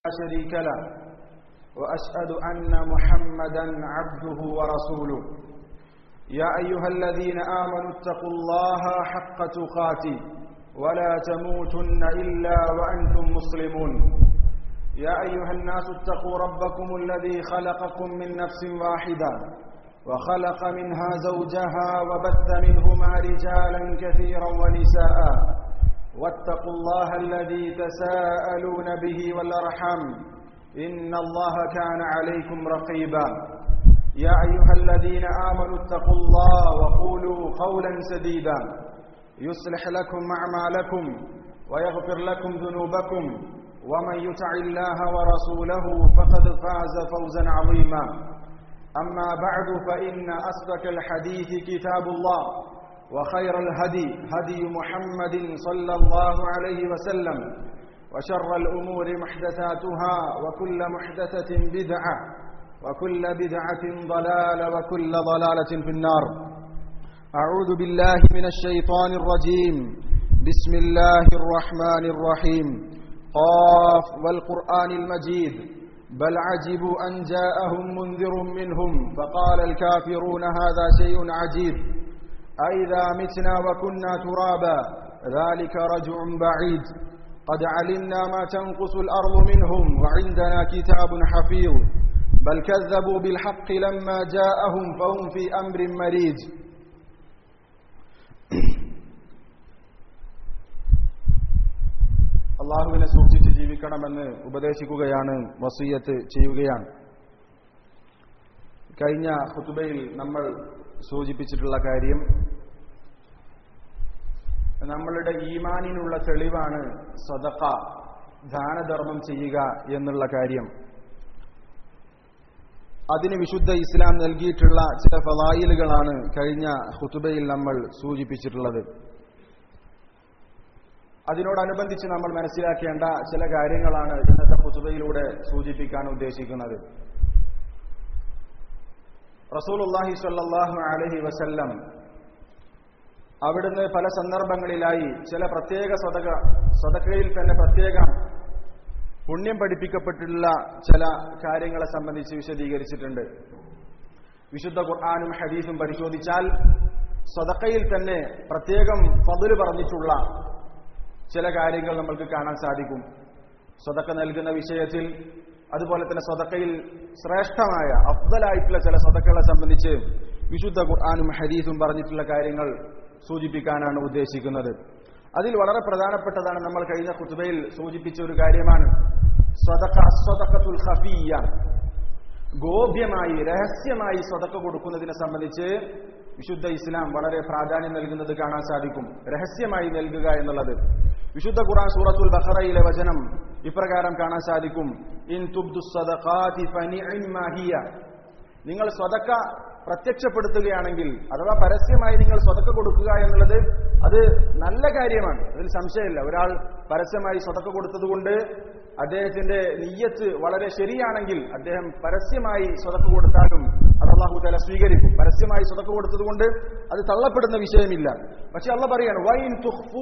شريك له وأشهد أن محمدا عبده ورسوله يا أيها الذين آمنوا اتقوا الله حق تقاته ولا تموتن إلا وأنتم مسلمون يا أيها الناس اتقوا ربكم الذي خلقكم من نفس واحدة وخلق منها زوجها وبث منهما رجالا كثيرا ونساء واتقوا الله الذي تساءلون به والأرحم إن الله كان عليكم رقيبا يا أيها الذين آمنوا اتقوا الله وقولوا قولا سديدا يصلح لكم أعمالكم ويغفر لكم ذنوبكم ومن يطع الله ورسوله فقد فاز فوزا عظيما أما بعد فإن أصدق الحديث كتاب الله وخير الهدي هدي محمد صلى الله عليه وسلم وشر الأمور محدثاتها وكل محدثة بدعة وكل بدعة ضلالة وكل ضلالة في النار أعوذ بالله من الشيطان الرجيم بسم الله الرحمن الرحيم قاف والقرآن المجيد بل عجبوا أن جاءهم منذر منهم فقال الكافرون هذا شيء عجيب أئذا متنا وكنا ترابا ذلك رجع بعيد قد علمنا ما تنقص الأرض منهم وعندنا كتاب حفيظ بل كذبوا بالحق لما جاءهم فهم في أمر مريج അള്ളാഹുവിനെ സൂക്ഷിച്ച് ജീവിക്കണമെന്ന് ഉപദേശിക്കുകയാണ് വസീയത്ത് ചെയ്യുകയാണ് കഴിഞ്ഞ ഹുത്തുബയിൽ നമ്മൾ സൂചിപ്പിച്ചിട്ടുള്ള കാര്യം നമ്മളുടെ ഈമാനിനുള്ള തെളിവാണ് സ്വതക്ക ദാനധർമ്മം ചെയ്യുക എന്നുള്ള കാര്യം അതിന് വിശുദ്ധ ഇസ്ലാം നൽകിയിട്ടുള്ള ചില ഫലായിലുകളാണ് കഴിഞ്ഞ ഹുത്തുബയിൽ നമ്മൾ സൂചിപ്പിച്ചിട്ടുള്ളത് അതിനോടനുബന്ധിച്ച് നമ്മൾ മനസ്സിലാക്കേണ്ട ചില കാര്യങ്ങളാണ് ഇന്നത്തെ ഹുത്തുബയിലൂടെ സൂചിപ്പിക്കാൻ ഉദ്ദേശിക്കുന്നത് റസൂലുല്ലാഹി സ്വല്ലല്ലാഹു അലൈഹി വസല്ലം അവിടുന്ന് പല സന്ദർഭങ്ങളിലായി ചില പ്രത്യേക സ്വതക സ്വതക്കയിൽ തന്നെ പ്രത്യേക പുണ്യം പഠിപ്പിക്കപ്പെട്ടിട്ടുള്ള ചില കാര്യങ്ങളെ സംബന്ധിച്ച് വിശദീകരിച്ചിട്ടുണ്ട് വിശുദ്ധ ഖുർആാനും ഹദീസും പരിശോധിച്ചാൽ സ്വതക്കയിൽ തന്നെ പ്രത്യേകം പതില് പറഞ്ഞിട്ടുള്ള ചില കാര്യങ്ങൾ നമ്മൾക്ക് കാണാൻ സാധിക്കും സ്വതക്ക നൽകുന്ന വിഷയത്തിൽ അതുപോലെ തന്നെ സ്വതക്കയിൽ ശ്രേഷ്ഠമായ അഫ്ദലായിട്ടുള്ള ചില സ്വതക്കളെ സംബന്ധിച്ച് വിശുദ്ധ ഖുർആാനും ഹദീസും പറഞ്ഞിട്ടുള്ള കാര്യങ്ങൾ സൂചിപ്പിക്കാനാണ് ഉദ്ദേശിക്കുന്നത് അതിൽ വളരെ പ്രധാനപ്പെട്ടതാണ് നമ്മൾ കഴിഞ്ഞ കുത്തുബയിൽ സൂചിപ്പിച്ച ഒരു കാര്യമാണ് സ്വതക്ക സ്വതക്കത്തുൽ ഖഫിയ ഗോപ്യമായി രഹസ്യമായി സ്വതക്ക കൊടുക്കുന്നതിനെ സംബന്ധിച്ച് വിശുദ്ധ ഇസ്ലാം വളരെ പ്രാധാന്യം നൽകുന്നത് കാണാൻ സാധിക്കും രഹസ്യമായി നൽകുക എന്നുള്ളത് വിശുദ്ധ ഖുർആൻ സൂറത്തുൽ ബഖറയിലെ വചനം ഇപ്രകാരം കാണാൻ സാധിക്കും ഇൻ തുബ്ദു സദഖാതി ഫനിഇമാഹിയ നിങ്ങൾ സ്വതക്ക പ്രത്യക്ഷപ്പെടുത്തുകയാണെങ്കിൽ അഥവാ പരസ്യമായി നിങ്ങൾ സ്വതക്ക കൊടുക്കുക എന്നുള്ളത് അത് നല്ല കാര്യമാണ് അതിൽ സംശയമില്ല ഒരാൾ പരസ്യമായി സ്വതക്ക കൊടുത്തതുകൊണ്ട് അദ്ദേഹത്തിന്റെ നീയത്ത് വളരെ ശരിയാണെങ്കിൽ അദ്ദേഹം പരസ്യമായി സ്വതക്ക കൊടുത്താലും അത് അള്ളാഹു തല സ്വീകരിക്കും പരസ്യമായി സ്വതക്ക കൊടുത്തതുകൊണ്ട് അത് തള്ളപ്പെടുന്ന വിഷയമില്ല പക്ഷെ അള്ള പറയാണ് വൈൻ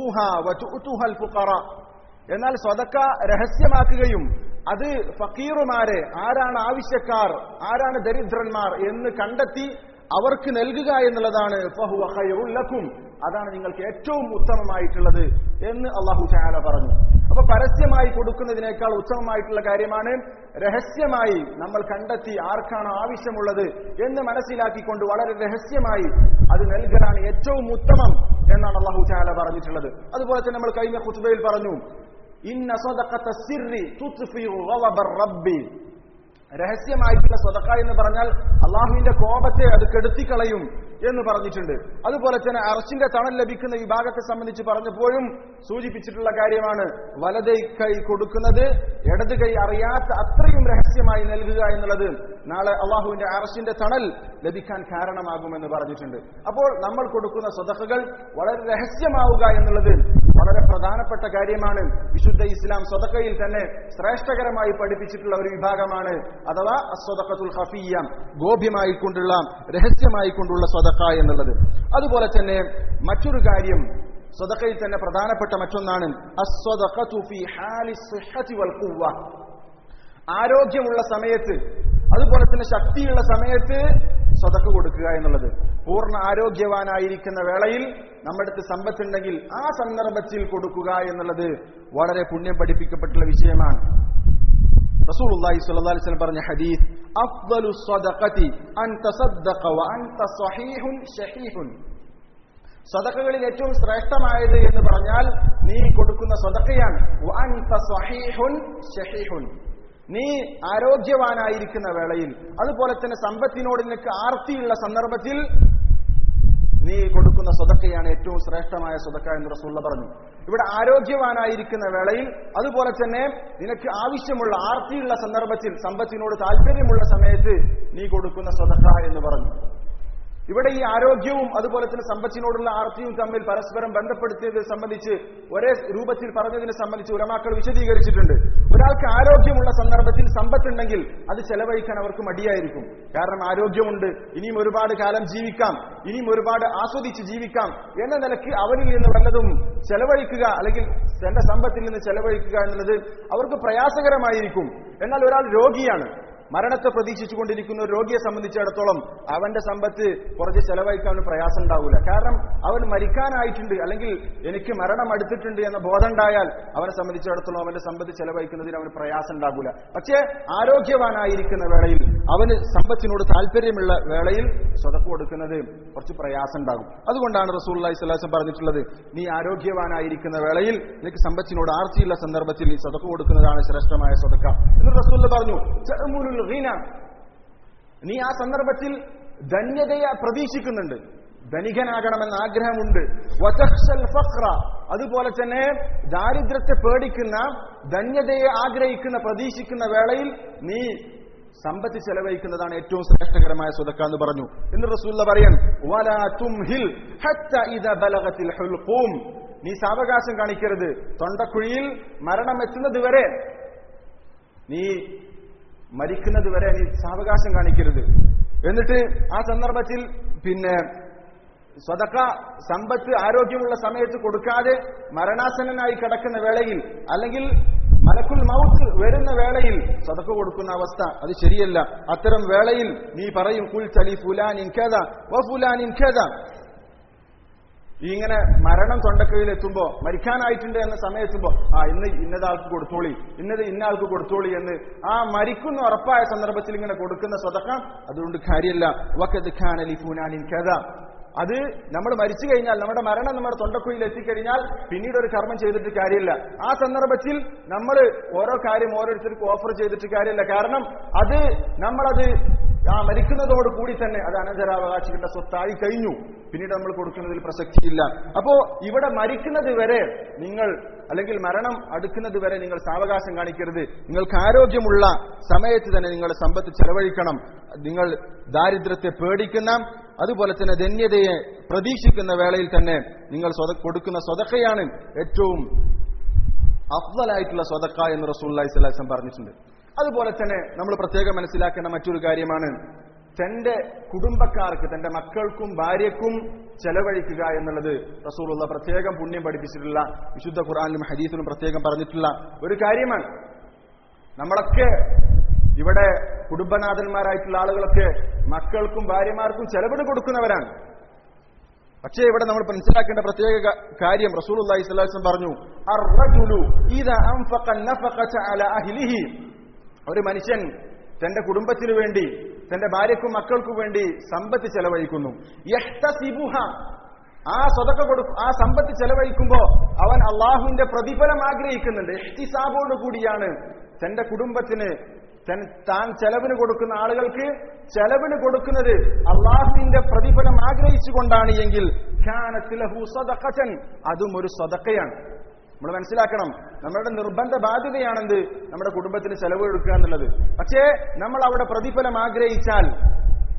എന്നാൽ സ്വതക്ക രഹസ്യമാക്കുകയും അത് ഫക്കീറുമാരെ ആരാണ് ആവശ്യക്കാർ ആരാണ് ദരിദ്രന്മാർ എന്ന് കണ്ടെത്തി അവർക്ക് നൽകുക എന്നുള്ളതാണ് ലക്കും അതാണ് നിങ്ങൾക്ക് ഏറ്റവും ഉത്തമമായിട്ടുള്ളത് എന്ന് അള്ളാഹു ചാല പറഞ്ഞു അപ്പൊ പരസ്യമായി കൊടുക്കുന്നതിനേക്കാൾ ഉത്തമമായിട്ടുള്ള കാര്യമാണ് രഹസ്യമായി നമ്മൾ കണ്ടെത്തി ആർക്കാണ് ആവശ്യമുള്ളത് എന്ന് മനസ്സിലാക്കിക്കൊണ്ട് വളരെ രഹസ്യമായി അത് നൽകലാണ് ഏറ്റവും ഉത്തമം എന്നാണ് അള്ളാഹു ചാല പറഞ്ഞിട്ടുള്ളത് അതുപോലെ തന്നെ നമ്മൾ കഴിഞ്ഞ കുത്തുബയിൽ പറഞ്ഞു ഇന്ന സ്വതക്കത്ത സിറി റബ്ബി രഹസ്യമായിട്ടുള്ള സ്വതക്ക എന്ന് പറഞ്ഞാൽ അള്ളാഹുവിന്റെ കോപത്തെ അത് കെടുത്തിക്കളയും എന്ന് പറഞ്ഞിട്ടുണ്ട് അതുപോലെ തന്നെ അറച്ചിന്റെ തണൽ ലഭിക്കുന്ന വിഭാഗത്തെ സംബന്ധിച്ച് പറഞ്ഞപ്പോഴും സൂചിപ്പിച്ചിട്ടുള്ള കാര്യമാണ് വലത് കൈ കൊടുക്കുന്നത് ഇടത് കൈ അറിയാത്ത അത്രയും രഹസ്യമായി നൽകുക എന്നുള്ളത് നാളെ അള്ളാഹുവിന്റെ അറച്ചിന്റെ തണൽ ലഭിക്കാൻ കാരണമാകുമെന്ന് പറഞ്ഞിട്ടുണ്ട് അപ്പോൾ നമ്മൾ കൊടുക്കുന്ന സ്വതക്കകൾ വളരെ രഹസ്യമാവുക എന്നുള്ളത് വളരെ പ്രധാനപ്പെട്ട കാര്യമാണ് വിശുദ്ധ ഇസ്ലാം സ്വതക്കയിൽ തന്നെ ശ്രേഷ്ഠകരമായി പഠിപ്പിച്ചിട്ടുള്ള ഒരു വിഭാഗമാണ് അഥവാ അസ്വതക്കത്തുൽ ഹഫിയ ഗോപ്യമായി കൊണ്ടുള്ള രഹസ്യമായി കൊണ്ടുള്ള സ്വതക്ക എന്നുള്ളത് അതുപോലെ തന്നെ മറ്റൊരു കാര്യം സ്വതക്കയിൽ തന്നെ പ്രധാനപ്പെട്ട മറ്റൊന്നാണ് അസ്വതഖതു ഫീ ഹാലി സിഹ്ഹതി വൽ ഖുവ്വ ആരോഗ്യമുള്ള സമയത്ത് അതുപോലെ തന്നെ ശക്തിയുള്ള സമയത്ത് സ്വതക്ക് കൊടുക്കുക എന്നുള്ളത് പൂർണ്ണ ആരോഗ്യവാനായിരിക്കുന്ന വേളയിൽ നമ്മുടെ അടുത്ത് സമ്പത്തുണ്ടെങ്കിൽ ആ സന്ദർഭത്തിൽ കൊടുക്കുക എന്നുള്ളത് വളരെ പുണ്യം പഠിപ്പിക്കപ്പെട്ടുള്ള വിഷയമാണ് റസൂലുള്ളാഹി സ്വല്ലല്ലാഹി അലൈഹി വസല്ലം പറഞ്ഞ ഹദീസ് അഫ്ദലു സ്വദഖതി അൻ തസദ്ദഖ വ അൻത സ്വഹീഹുൻ ഷഹീഹുൻ സ്വതക്കകളിൽ ഏറ്റവും ശ്രേഷ്ഠമായത് എന്ന് പറഞ്ഞാൽ നീ കൊടുക്കുന്ന സ്വതക്കയാണ് വ അൻത സ്വഹീഹുൻ ഷഹീഹുൻ നീ ആരോഗ്യവാനായിരിക്കുന്ന വേളയിൽ അതുപോലെ തന്നെ സമ്പത്തിനോട് നിനക്ക് ആർത്തിയുള്ള സന്ദർഭത്തിൽ നീ കൊടുക്കുന്ന സ്വതക്കയാണ് ഏറ്റവും ശ്രേഷ്ഠമായ സ്വതക്ക എന്ന് റസൂള്ള പറഞ്ഞു ഇവിടെ ആരോഗ്യവാനായിരിക്കുന്ന വേളയിൽ അതുപോലെ തന്നെ നിനക്ക് ആവശ്യമുള്ള ആർത്തിയുള്ള സന്ദർഭത്തിൽ സമ്പത്തിനോട് താല്പര്യമുള്ള സമയത്ത് നീ കൊടുക്കുന്ന സ്വതക്ക എന്ന് പറഞ്ഞു ഇവിടെ ഈ ആരോഗ്യവും അതുപോലെ തന്നെ സമ്പത്തിനോടുള്ള ആർത്തിയും തമ്മിൽ പരസ്പരം ബന്ധപ്പെടുത്തിയത് സംബന്ധിച്ച് ഒരേ രൂപത്തിൽ പറഞ്ഞതിനെ സംബന്ധിച്ച് ഉലമാക്കൾ വിശദീകരിച്ചിട്ടുണ്ട് ഒരാൾക്ക് ആരോഗ്യമുള്ള സന്ദർഭത്തിൽ സമ്പത്തുണ്ടെങ്കിൽ അത് ചെലവഴിക്കാൻ അവർക്ക് മടിയായിരിക്കും കാരണം ആരോഗ്യമുണ്ട് ഇനിയും ഒരുപാട് കാലം ജീവിക്കാം ഇനിയും ഒരുപാട് ആസ്വദിച്ച് ജീവിക്കാം എന്ന നിലയ്ക്ക് അവരിൽ നിന്ന് വല്ലതും ചെലവഴിക്കുക അല്ലെങ്കിൽ തന്റെ സമ്പത്തിൽ നിന്ന് ചെലവഴിക്കുക എന്നുള്ളത് അവർക്ക് പ്രയാസകരമായിരിക്കും എന്നാൽ ഒരാൾ രോഗിയാണ് മരണത്തെ പ്രതീക്ഷിച്ചുകൊണ്ടിരിക്കുന്ന ഒരു രോഗിയെ സംബന്ധിച്ചിടത്തോളം അവന്റെ സമ്പത്ത് കുറച്ച് ചെലവഴിക്കാൻ അവന് പ്രയാസം ഉണ്ടാവില്ല കാരണം അവൻ മരിക്കാനായിട്ടുണ്ട് അല്ലെങ്കിൽ എനിക്ക് മരണം അടുത്തിട്ടുണ്ട് എന്ന ബോധം ഉണ്ടായാൽ അവനെ സംബന്ധിച്ചിടത്തോളം അവന്റെ സമ്പത്ത് ചെലവഴിക്കുന്നതിന് അവന് പ്രയാസം ഉണ്ടാകില്ല പക്ഷേ ആരോഗ്യവാനായിരിക്കുന്ന വേളയിൽ അവന് സമ്പത്തിനോട് താല്പര്യമുള്ള വേളയിൽ സ്വതപ്പ് കൊടുക്കുന്നത് കുറച്ച് പ്രയാസം ഉണ്ടാകും അതുകൊണ്ടാണ് റസൂൽ സ്വലാസം പറഞ്ഞിട്ടുള്ളത് നീ ആരോഗ്യവാനായിരിക്കുന്ന വേളയിൽ നിനക്ക് സമ്പത്തിനോട് ആർത്തിയുള്ള സന്ദർഭത്തിൽ നീ സ്വതപ്പ് കൊടുക്കുന്നതാണ് ശ്രേഷ്ഠമായ സ്വതക്ക എന്ന് റസൂൽ പറഞ്ഞു "തഅമുലുൽ ഗിന." നീ ആ സന്ദർഭത്തിൽ ധന്യതയെ പ്രതീക്ഷിക്കുന്നുണ്ട് ധനികനാകണമെന്ന ആഗ്രഹമുണ്ട് വതഖ്ശൽ ഫഖ്റ. അതുപോലെ തന്നെ ദാരിദ്ര്യത്തെ പേടിക്കുന്ന ധന്യതയെ ആഗ്രഹിക്കുന്ന പ്രതീക്ഷിക്കുന്ന വേളയിൽ നീ സമ്പത്ത് ചെലവഴിക്കുന്നതാണ് ഏറ്റവും ശ്രേഷ്ഠകരമായ സ്വതക്ക എന്ന് പറഞ്ഞു എന്ന് റസൂല്ല പറയാൻ "വലാ തുംഹിൽ ഹത്ത ഇദ ബലഗത്തിൽ ഹുൽഖൂം." നീ സാവകാശം കാണിക്കരുത് തൊണ്ടക്കുഴിയിൽ മരണം എത്തുന്നത് വരെ നീ മരിക്കുന്നത് വരെ നീ സാവകാശം കാണിക്കരുത് എന്നിട്ട് ആ സന്ദർഭത്തിൽ പിന്നെ സ്വതക്ക സമ്പത്ത് ആരോഗ്യമുള്ള സമയത്ത് കൊടുക്കാതെ മരണാസന്നനായി കിടക്കുന്ന വേളയിൽ അല്ലെങ്കിൽ മലക്കുൽ മൗത്ത് വരുന്ന വേളയിൽ സ്വതക്ക കൊടുക്കുന്ന അവസ്ഥ അത് ശരിയല്ല അത്തരം വേളയിൽ നീ പറയും കുൽ ചലി ഫുലാനിൻ ഖേദ വ ഫുലാനിൻ ഖേദ ഈ ഇങ്ങനെ മരണം തൊണ്ടക്കയിൽ എത്തുമ്പോ മരിക്കാനായിട്ടുണ്ട് എന്ന സമയത്തുമ്പോ ആ ഇന്ന് ഇന്നതാൾക്ക് കൊടുത്തോളി ഇന്നത് ഇന്ന ആൾക്ക് കൊടുത്തോളി എന്ന് ആ മരിക്കുന്ന ഉറപ്പായ സന്ദർഭത്തിൽ ഇങ്ങനെ കൊടുക്കുന്ന സ്വതക്കം അതുകൊണ്ട് കാര്യമല്ല വക്കത് ഖാനലി ഫൂനാനിൻ കഥ അത് നമ്മൾ മരിച്ചു കഴിഞ്ഞാൽ നമ്മുടെ മരണം നമ്മുടെ തൊണ്ടക്കുഴിയിൽ എത്തിക്കഴിഞ്ഞാൽ പിന്നീട് ഒരു കർമ്മം ചെയ്തിട്ട് കാര്യമില്ല ആ സന്ദർഭത്തിൽ നമ്മൾ ഓരോ കാര്യം ഓരോരുത്തർക്ക് ഓഫർ ചെയ്തിട്ട് കാര്യമില്ല കാരണം അത് നമ്മളത് ആ മരിക്കുന്നതോട് കൂടി തന്നെ അത് അനന്തരാവകാശികളുടെ സ്വത്തായി കഴിഞ്ഞു പിന്നീട് നമ്മൾ കൊടുക്കുന്നതിൽ പ്രസക്തിയില്ല അപ്പോ ഇവിടെ മരിക്കുന്നത് വരെ നിങ്ങൾ അല്ലെങ്കിൽ മരണം അടുക്കുന്നത് വരെ നിങ്ങൾ സാവകാശം കാണിക്കരുത് നിങ്ങൾക്ക് ആരോഗ്യമുള്ള സമയത്ത് തന്നെ നിങ്ങൾ സമ്പത്ത് ചെലവഴിക്കണം നിങ്ങൾ ദാരിദ്ര്യത്തെ പേടിക്കുന്ന അതുപോലെ തന്നെ ധന്യതയെ പ്രതീക്ഷിക്കുന്ന വേളയിൽ തന്നെ നിങ്ങൾ സ്വത കൊടുക്കുന്ന സ്വതക്കയാണ് ഏറ്റവും അഫ്വലായിട്ടുള്ള സ്വതക്ക എന്ന് റസൂല്ലായി സ്വലാസം പറഞ്ഞിട്ടുണ്ട് അതുപോലെ തന്നെ നമ്മൾ പ്രത്യേകം മനസ്സിലാക്കേണ്ട മറ്റൊരു കാര്യമാണ് തന്റെ കുടുംബക്കാർക്ക് തന്റെ മക്കൾക്കും ഭാര്യക്കും ചെലവഴിക്കുക എന്നുള്ളത് റസൂലുള്ള പ്രത്യേകം പുണ്യം പഠിപ്പിച്ചിട്ടുള്ള വിശുദ്ധ ഖുറാനിലും ഹദീസിലും പ്രത്യേകം പറഞ്ഞിട്ടുള്ള ഒരു കാര്യമാണ് നമ്മളൊക്കെ ഇവിടെ കുടുംബനാഥന്മാരായിട്ടുള്ള ആളുകളൊക്കെ മക്കൾക്കും ഭാര്യമാർക്കും ചെലവിന് കൊടുക്കുന്നവരാണ് പക്ഷേ ഇവിടെ നമ്മൾ മനസ്സിലാക്കേണ്ട പ്രത്യേക ക- കാര്യം റസൂൽ അള്ളാഹി സ്വലാസം പറഞ്ഞു "അർറജുലു ഇദ അൻഫഖ നഫഖത അല അഹ്ലിഹി." ഒരു മനുഷ്യൻ തന്റെ കുടുംബത്തിനു വേണ്ടി തന്റെ ഭാര്യക്കും മക്കൾക്കും വേണ്ടി സമ്പത്ത് ചെലവഴിക്കുന്നു യഹ്തസിബുഹ. ആ സ്വതക്ക കൊടു ആ സമ്പത്ത് ചെലവഴിക്കുമ്പോ അവൻ അള്ളാഹുവിന്റെ പ്രതിഫലം ആഗ്രഹിക്കുന്നുണ്ട് എഹ്തിസാബോട് കൂടിയാണ് തന്റെ കുടുംബത്തിന് തൻ- താൻ ചെലവിന് കൊടുക്കുന്ന ആളുകൾക്ക് ചെലവിന് കൊടുക്കുന്നത് അള്ളാഹുവിന്റെ പ്രതിഫലം ആഗ്രഹിച്ചുകൊണ്ടാണ് എങ്കിൽ കാനത്ത് ലഹു സദഖതൻ. അതും ഒരു സ്വതക്കയാണ് നമ്മൾ മനസ്സിലാക്കണം നമ്മളുടെ നിർബന്ധ ബാധ്യതയാണെന്ത് നമ്മുടെ കുടുംബത്തിന് ചെലവ് കൊടുക്കുക എന്നുള്ളത് പക്ഷേ നമ്മൾ അവിടെ പ്രതിഫലം ആഗ്രഹിച്ചാൽ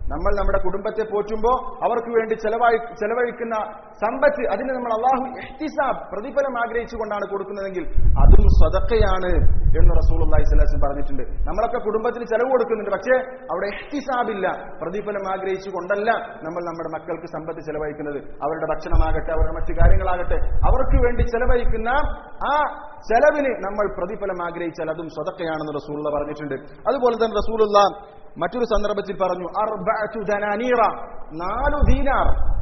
നമ്മൾ നമ്മുടെ കുടുംബത്തെ പോറ്റുമ്പോൾ അവർക്ക് വേണ്ടി ചെലവായി ചെലവഴിക്കുന്ന സമ്പത്ത് അതിന് നമ്മൾ അള്ളാഹു എഹ്തിസാബ് പ്രതിഫലം ആഗ്രഹിച്ചുകൊണ്ടാണ് കൊടുക്കുന്നതെങ്കിൽ അതും സ്വതക്കയാണ് എന്ന് റസൂൽ അള്ളാഹി സ്വലാസം പറഞ്ഞിട്ടുണ്ട് നമ്മളൊക്കെ കുടുംബത്തിന് ചെലവ് കൊടുക്കുന്നുണ്ട് പക്ഷേ അവിടെ എഹ്തിസാബില്ല പ്രതിഫലം ആഗ്രഹിച്ചുകൊണ്ടല്ല നമ്മൾ നമ്മുടെ മക്കൾക്ക് സമ്പത്ത് ചെലവഴിക്കുന്നത് അവരുടെ ഭക്ഷണമാകട്ടെ അവരുടെ മറ്റു കാര്യങ്ങളാകട്ടെ അവർക്ക് വേണ്ടി ചെലവഴിക്കുന്ന ആ ചെലവിന് നമ്മൾ പ്രതിഫലം ആഗ്രഹിച്ചാൽ അതും സ്വതക്കയാണെന്ന് റസൂള്ള പറഞ്ഞിട്ടുണ്ട് അതുപോലെ തന്നെ റസൂലുള്ള മറ്റൊരു സന്ദർഭത്തിൽ പറഞ്ഞു അർബഅതു ദനാനീറ നാലു ദീനാർ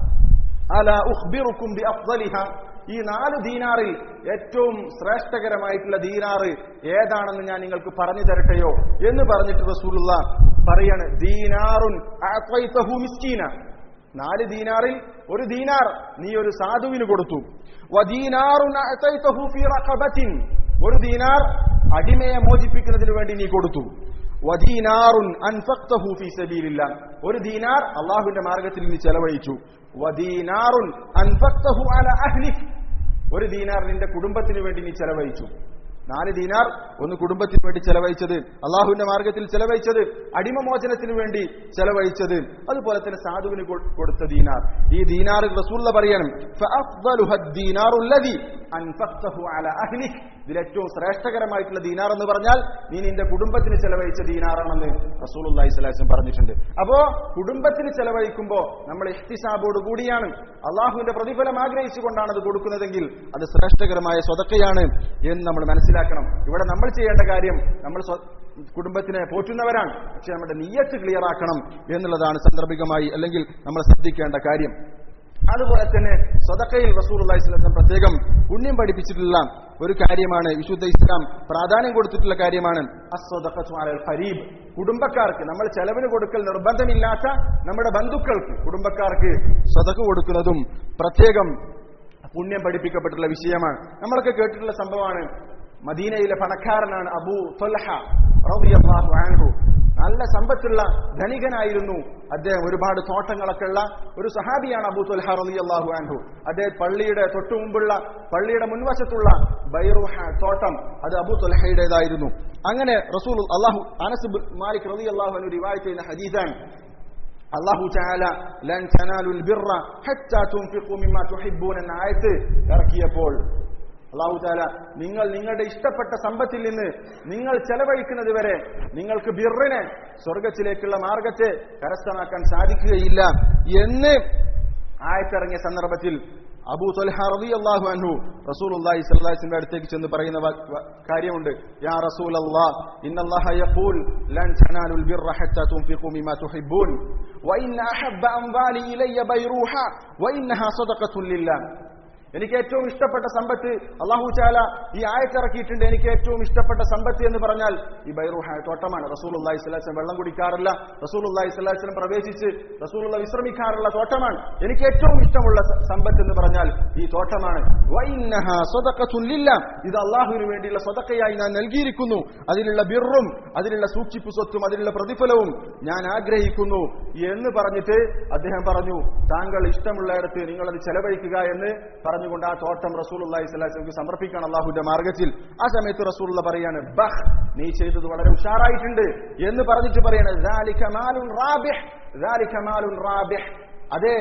അല ഉഖ്ബിറുക്കും ബി അഫ്ദലിഹ ഈ നാല് ദീനാറിൽ ഏറ്റവും ശ്രേഷ്ഠകരമായിട്ടുള്ള ദീനാറ് ഏതാണെന്ന് ഞാൻ നിങ്ങൾക്ക് പറഞ്ഞു തരട്ടെയോ എന്ന് പറഞ്ഞിട്ട് റസൂലുള്ള പറയാണ് ദീനാറുൻ അഅ്തൈതഹു മിസ്കീന നാല് ദീനാറിൽ ഒരു ദീനാർ നീ ഒരു സാധുവിന് കൊടുത്തു വദീനാറുൻ അഅ്തൈതഹു ഫീ റഖബത്തിൻ ഒരു ദീനാർ അടിമയെ മോചിപ്പിക്കുന്നതിന് വേണ്ടി നീ കൊടുത്തു വദീനാറുൻ അൻഫഖ്തഹു ഫീ സബീലില്ല ഒരു ദീനാർ അള്ളാഹുവിന്റെ മാർഗത്തിൽ നീ ചെലവഴിച്ചു വദീനാറുൻ അൻഫഖ്തഹു അല അഹ്ലിക് ഒരു ദീനാർ നിന്റെ കുടുംബത്തിന് വേണ്ടി നീ ചെലവഴിച്ചു നാല് ദീനാർ ഒന്ന് കുടുംബത്തിന് വേണ്ടി ചെലവഴിച്ചത് അള്ളാഹുവിന്റെ മാർഗത്തിൽ ചെലവഴിച്ചത് അടിമമോചനത്തിന് വേണ്ടി ചെലവഴിച്ചത് അതുപോലെ തന്നെ സാധുവിന് കൊ- കൊടുത്ത ദീനാർ ഈ ദീനാർ റസൂള്ള പറയണം ഫഅഫ്ദലുഹ الدينار الذي أنفقته على أهلك. ഇതിൽ ഏറ്റവും ശ്രേഷ്ഠകരമായിട്ടുള്ള ദീനാർ എന്ന് പറഞ്ഞാൽ നീ നിന്റെ കുടുംബത്തിന് ചെലവഴിച്ച ദീനാറാണെന്ന് റസൂലുള്ളാഹി സ്വല്ലല്ലാഹു അലൈഹി വസല്ലം പറഞ്ഞിട്ടുണ്ട് അപ്പോ കുടുംബത്തിന് ചെലവഴിക്കുമ്പോൾ നമ്മൾ ഇഹ്തിസാബോട് കൂടിയാണ് അള്ളാഹുവിന്റെ പ്രതിഫലം ആഗ്രഹിച്ചുകൊണ്ടാണ് അത് കൊടുക്കുന്നതെങ്കിൽ അത് ശ്രേഷ്ഠകരമായ സ്വതക്കയാണ് എന്ന് നമ്മൾ മനസ്സിലാക്കണം ഇവിടെ നമ്മൾ ചെയ്യേണ്ട കാര്യം നമ്മൾ സ്വ- കുടുംബത്തിനെ പോറ്റുന്നവരാണ് പക്ഷെ നമ്മുടെ നീയത്ത് ക്ലിയർ ആക്കണം എന്നുള്ളതാണ് സാന്ദർഭികമായി അല്ലെങ്കിൽ നമ്മൾ ശ്രദ്ധിക്കേണ്ട കാര്യം അതുപോലെ തന്നെ സ്വതക്കയിൽ റസൂൽ അള്ളാഹിസ്ലം പ്രത്യേകം പുണ്യം പഠിപ്പിച്ചിട്ടുള്ള ഒരു കാര്യമാണ് വിശുദ്ധ ഇസ്ലാം പ്രാധാന്യം കൊടുത്തിട്ടുള്ള കാര്യമാണ് അസ്വദഖത്തു അലൽ ഖരീബ് കുടുംബക്കാർക്ക് നമ്മൾ ചെലവിന് കൊടുക്കൽ നിർബന്ധമില്ലാത്ത നമ്മുടെ ബന്ധുക്കൾക്ക് കുടുംബക്കാർക്ക് സ്വതക്ക് കൊടുക്കുന്നതും പ്രത്യേകം പുണ്യം പഠിപ്പിക്കപ്പെട്ടിട്ടുള്ള വിഷയമാണ് നമ്മളൊക്കെ കേട്ടിട്ടുള്ള സംഭവമാണ് മദീനയിലെ പണക്കാരനാണ് അബൂ തൊൽഹ റളിയല്ലാഹു അൻഹു നല്ല സമ്പത്തുള്ള ധനികനായിരുന്നു അദ്ദേഹം ഒരുപാട് തോട്ടങ്ങളൊക്കെ ഉള്ള ഒരു സഹാബിയാണ് അബൂ തൊൽഹ റളിയല്ലാഹു അൻഹു അദ്ദേഹം പള്ളിയുടെ തൊട്ടു മുമ്പുള്ള പള്ളിയുടെ മുൻവശത്തുള്ള ബൈറുഹ തോട്ടം അത് അബൂ തൊൽഹയുടേതായിരുന്നു അങ്ങനെ റസൂൽ അള്ളാഹു അനസ് ബിൻ മാലിക് റളിയല്ലാഹു അൻഹു റിവായത്ത് ചെയ്യുന്ന ഹദീസാണ് അള്ളാഹു ചാല ലൻ തനാലുൽ ബിർറ ഹത്താ തുൻഫിഖു മിമ്മാ തുഹിബ്ബൂൻ എന്ന ആയത്ത് ഇറക്കിയപ്പോൾ അള്ളാഹു ചാല നിങ്ങൾ നിങ്ങളുടെ ഇഷ്ടപ്പെട്ട സമ്പത്തിൽ നിന്ന് നിങ്ങൾ ചെലവഴിക്കുന്നത് വരെ നിങ്ങൾക്ക് ബിറിനെ സ്വർഗത്തിലേക്കുള്ള മാർഗത്തെ കരസ്ഥമാക്കാൻ സാധിക്കുകയില്ല എന്ന് ആയത്തിറങ്ങിയ സന്ദർഭത്തിൽ അബൂ തൊൽഹ റളിയല്ലാഹു അൻഹു റസൂലുള്ളാഹി സ്വല്ലല്ലാഹി അലൈഹി വസല്ലം അടുത്തേക്ക് ചെന്ന് പറയുന്ന വ- വ- കാര്യമുണ്ട് യാ റസൂലല്ലാഹ് ഇന്നല്ലാഹ യഖൂൽ ലൻ തനാലുൽ ബിർറ ഹത്താ തുൻഫിഖു മിമ്മാ തുഹിബ്ബൂൻ വഇന്ന അഹബ്ബ അംവാലി ഇലയ്യ ബൈറൂഹ വഇന്നഹാ സദഖത്തുൻ ലില്ലാഹ് എനിക്ക് ഏറ്റവും ഇഷ്ടപ്പെട്ട സമ്പത്ത് അള്ളാഹു ചാല ഈ ആയത്തിറക്കിയിട്ടുണ്ട് എനിക്ക് ഏറ്റവും ഇഷ്ടപ്പെട്ട സമ്പത്ത് എന്ന് പറഞ്ഞാൽ ഈ ബൈറുഹ തോട്ടമാണ് റസൂൽ അള്ളാഹി സ്വലാസ്ലം വെള്ളം കുടിക്കാറില്ല റസൂൽ അള്ളാഹി സ്വലാസ്ലം പ്രവേശിച്ച് റസൂലുള്ള വിശ്രമിക്കാറുള്ള തോട്ടമാണ് എനിക്ക് ഏറ്റവും ഇഷ്ടമുള്ള സ- സമ്പത്ത് എന്ന് പറഞ്ഞാൽ ഈ തോട്ടമാണ് വൈന്നഹ സ്വതക്കത്തുൻ ലില്ലാഹ്. ഇത് അള്ളാഹുവിന് വേണ്ടിയുള്ള സ്വതക്കയായി ഞാൻ നൽകിയിരിക്കുന്നു അതിലുള്ള ബിറും അതിലുള്ള സൂക്ഷിപ്പ് സ്വത്തും അതിലുള്ള പ്രതിഫലവും ഞാൻ ആഗ്രഹിക്കുന്നു എന്ന് പറഞ്ഞിട്ട് അദ്ദേഹം പറഞ്ഞു താങ്കൾ ഇഷ്ടമുള്ളയിടത്ത് നിങ്ങളത് ചെലവഴിക്കുക എന്ന് പറഞ്ഞുകൊണ്ട് ആ തോട്ടം റസൂൽ അള്ളാഹി സ്വലാസ്ലമക്ക് സമർപ്പിക്കണം അള്ളാഹുവിന്റെ മാർഗത്തിൽ ആ സമയത്ത് റസൂൽ പറയാണ് ബഹ് നീ ചെയ്തത് വളരെ ഉഷാറായിട്ടുണ്ട് എന്ന് പറഞ്ഞിട്ട് പറയാണ് ذَلِكَ مَالٌ رَابِحٌ ذَلِكَ مَالٌ رَابِحٌ അതേ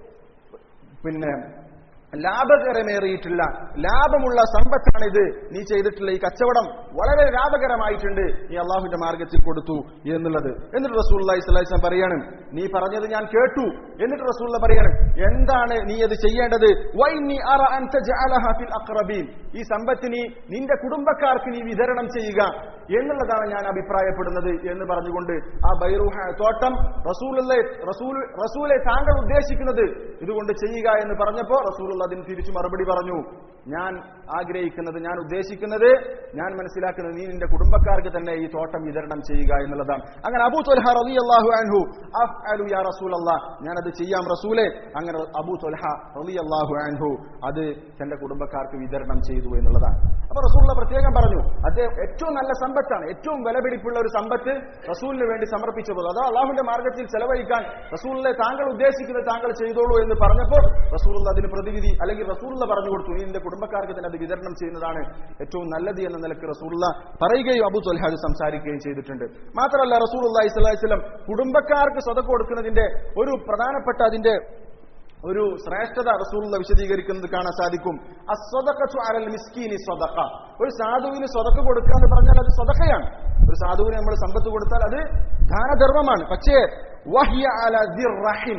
പിന്നെ ലാഭകരമേറിയിട്ടുള്ള ലാഭമുള്ള സമ്പത്താണിത് നീ ചെയ്തിട്ടുള്ള ഈ കച്ചവടം വളരെ ലാഭകരമായിട്ടുണ്ട് നീ അള്ളാഹുവിന്റെ മാർഗത്തിൽ കൊടുത്തു എന്നുള്ളത് എന്നിട്ട് റസൂൽ അള്ളാഹിസ്ലാം പറയാണ് നീ പറഞ്ഞത് ഞാൻ കേട്ടു എന്നിട്ട് റസൂള്ള പറയാണ് എന്താണ് നീ അത് ചെയ്യേണ്ടത് വൈനി അറ അൻ തജഅലഹ ഫിൽ അഖ്റബീൻ ഈ സമ്പത്തിനി നിന്റെ കുടുംബക്കാർക്ക് നീ വിതരണം ചെയ്യുക എന്നുള്ളതാണ് ഞാൻ അഭിപ്രായപ്പെടുന്നത് എന്ന് പറഞ്ഞുകൊണ്ട് ആ ബൈറൂഹ തോട്ടം റസൂലെ റസൂൽ റസൂലെ താങ്കൾ ഉദ്ദേശിക്കുന്നത് ഇതുകൊണ്ട് ചെയ്യുക എന്ന് പറഞ്ഞപ്പോ റസൂൽ അതിന് തിരിച്ചു മറുപടി പറഞ്ഞു ഞാൻ ആഗ്രഹിക്കുന്നത് ഞാൻ ഉദ്ദേശിക്കുന്നത് ഞാൻ മനസ്സിലാക്കുന്നത് നീ നിന്റെ കുടുംബക്കാർക്ക് തന്നെ ഈ തോട്ടം വിതരണം ചെയ്യുക എന്നുള്ളതാണ് അങ്ങനെ അബൂ തൊൽഹ റളിയല്ലാഹു അൻഹു അഫ്അലു യാ റസൂലല്ലാഹ് ഞാൻ അത് ചെയ്യാം റസൂലെ അങ്ങനെ അബൂ തൊൽഹ റളിയല്ലാഹു അൻഹു അത് തന്റെ കുടുംബക്കാർക്ക് വിതരണം ചെയ്തു എന്നുള്ളതാണ് അപ്പൊ റസൂള്ള പ്രത്യേകം പറഞ്ഞു അദ്ദേഹം ഏറ്റവും നല്ല സമ്പത്താണ് ഏറ്റവും വിലപിടിപ്പുള്ള ഒരു സമ്പത്ത് റസൂലിന് വേണ്ടി സമർപ്പിച്ചപ്പോൾ അത് അള്ളാഹുവിന്റെ മാർഗത്തിൽ ചെലവഴിക്കാൻ റസൂലിനെ താങ്കൾ ഉദ്ദേശിക്കുന്നത് താങ്കൾ ചെയ്തോളൂ എന്ന് പറഞ്ഞപ്പോൾ റസൂൽ അതിന് പ്രതിവിധി അല്ലെങ്കിൽ റസൂള്ള പറഞ്ഞു കൊടുത്തു നീ നിന്റെ കുടുംബക്കാർക്ക് തന്നെ അത് വിതരണം ചെയ്യുന്നതാണ് ഏറ്റവും നല്ലത് എന്ന നിലക്ക് റസൂള്ള പറയുകയും അബു തൊൽഹാദ് സംസാരിക്കുകയും ചെയ്തിട്ടുണ്ട് മാത്രമല്ല റസൂൽ അള്ളാഹി സ്വലം കുടുംബക്കാർക്ക് സ്വതക്ക് കൊടുക്കുന്നതിന്റെ ഒരു പ്രധാനപ്പെട്ട അതിന്റെ ഒരു ശ്രേഷ്ഠത റസൂലുള്ള വിശദീകരിക്കുന്നത് കാണാൻ സാധിക്കും അസ്വതക്കു അലൽ മിസ്കീനി സ്വതക്ക ഒരു സാധുവിന് സ്വതക്ക കൊടുക്കുക എന്ന് പറഞ്ഞാൽ അത് സ്വതക്കയാണ് ഒരു സാധുവിന് നമ്മൾ സമ്പത്ത് കൊടുത്താൽ അത് ദാനധർമ്മമാണ് പക്ഷേ വഹ്യ അല ദിർ റഹിം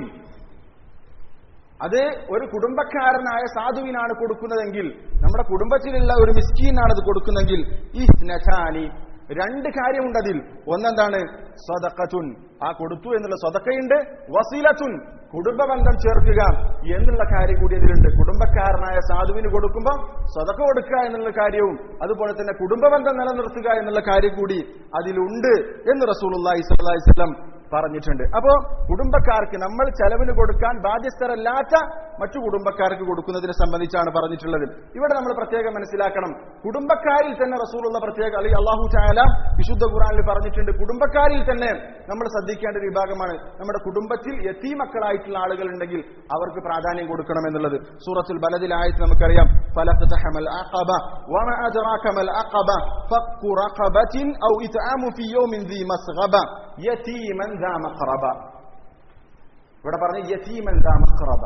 അത് ഒരു കുടുംബക്കാരനായ സാധുവിനാണ് കൊടുക്കുന്നതെങ്കിൽ നമ്മുടെ കുടുംബത്തിലുള്ള ഒരു മിസ്കീനാണ് അത് കൊടുക്കുന്നെങ്കിൽ ഈ സ്നചാനി രണ്ട് കാര്യമുണ്ട് അതിൽ ഒന്നെന്താണ് സ്വതക്കത്തുൻ ആ കൊടുത്തു എന്നുള്ള സ്വതക്കയുണ്ട് വസീലത്തുൻ കുടുംബബന്ധം ചേർക്കുക എന്നുള്ള കാര്യം കൂടി അതിലുണ്ട് കുടുംബക്കാരനായ സാധുവിന് കൊടുക്കുമ്പോൾ സ്വതക്ക കൊടുക്കുക എന്നുള്ള കാര്യവും അതുപോലെ തന്നെ കുടുംബബന്ധം നിലനിർത്തുക എന്നുള്ള കാര്യം കൂടി അതിലുണ്ട് എന്ന് റസൂലുള്ളാഹി സ്വല്ലല്ലാഹി അലൈഹി വസല്ലം പറഞ്ഞിട്ടുണ്ട് അപ്പോ കുടുംബക്കാർക്ക് നമ്മൾ ചെലവിന് കൊടുക്കാൻ ബാധ്യസ്ഥരല്ലാത്ത മറ്റു കുടുംബക്കാർക്ക് കൊടുക്കുന്നതിനെ സംബന്ധിച്ചാണ് പറഞ്ഞിട്ടുള്ളത് ഇവിടെ നമ്മൾ പ്രത്യേകം മനസ്സിലാക്കണം കുടുംബക്കാരിൽ തന്നെ റസൂലുള്ള പ്രത്യേക അല്ലെങ്കിൽ അള്ളാഹു ചായാല വിശുദ്ധ ഖുറാനിൽ പറഞ്ഞിട്ടുണ്ട് കുടുംബക്കാരിൽ തന്നെ നമ്മൾ ശ്രദ്ധിക്കേണ്ട ഒരു വിഭാഗമാണ് നമ്മുടെ കുടുംബത്തിൽ എത്തി മക്കളായിട്ടുള്ള ആളുകൾ ഉണ്ടെങ്കിൽ അവർക്ക് പ്രാധാന്യം കൊടുക്കണം എന്നുള്ളത് സൂറത്തുൽ ബലദിലായിട്ട് നമുക്കറിയാം ഫലഖ്തഹമൽ അഖബ വമ അദ്റാകമൽ അഖബ ഫഖു റഖബത്തിൻ ഔ ഇത്ആമു ഫി യൗമിൻ ദീ മസ്ഗബ യതീമൻ ദാ മഖറബ ഇവിടെ പറഞ്ഞ യതീമൻ ദാ മഖറബ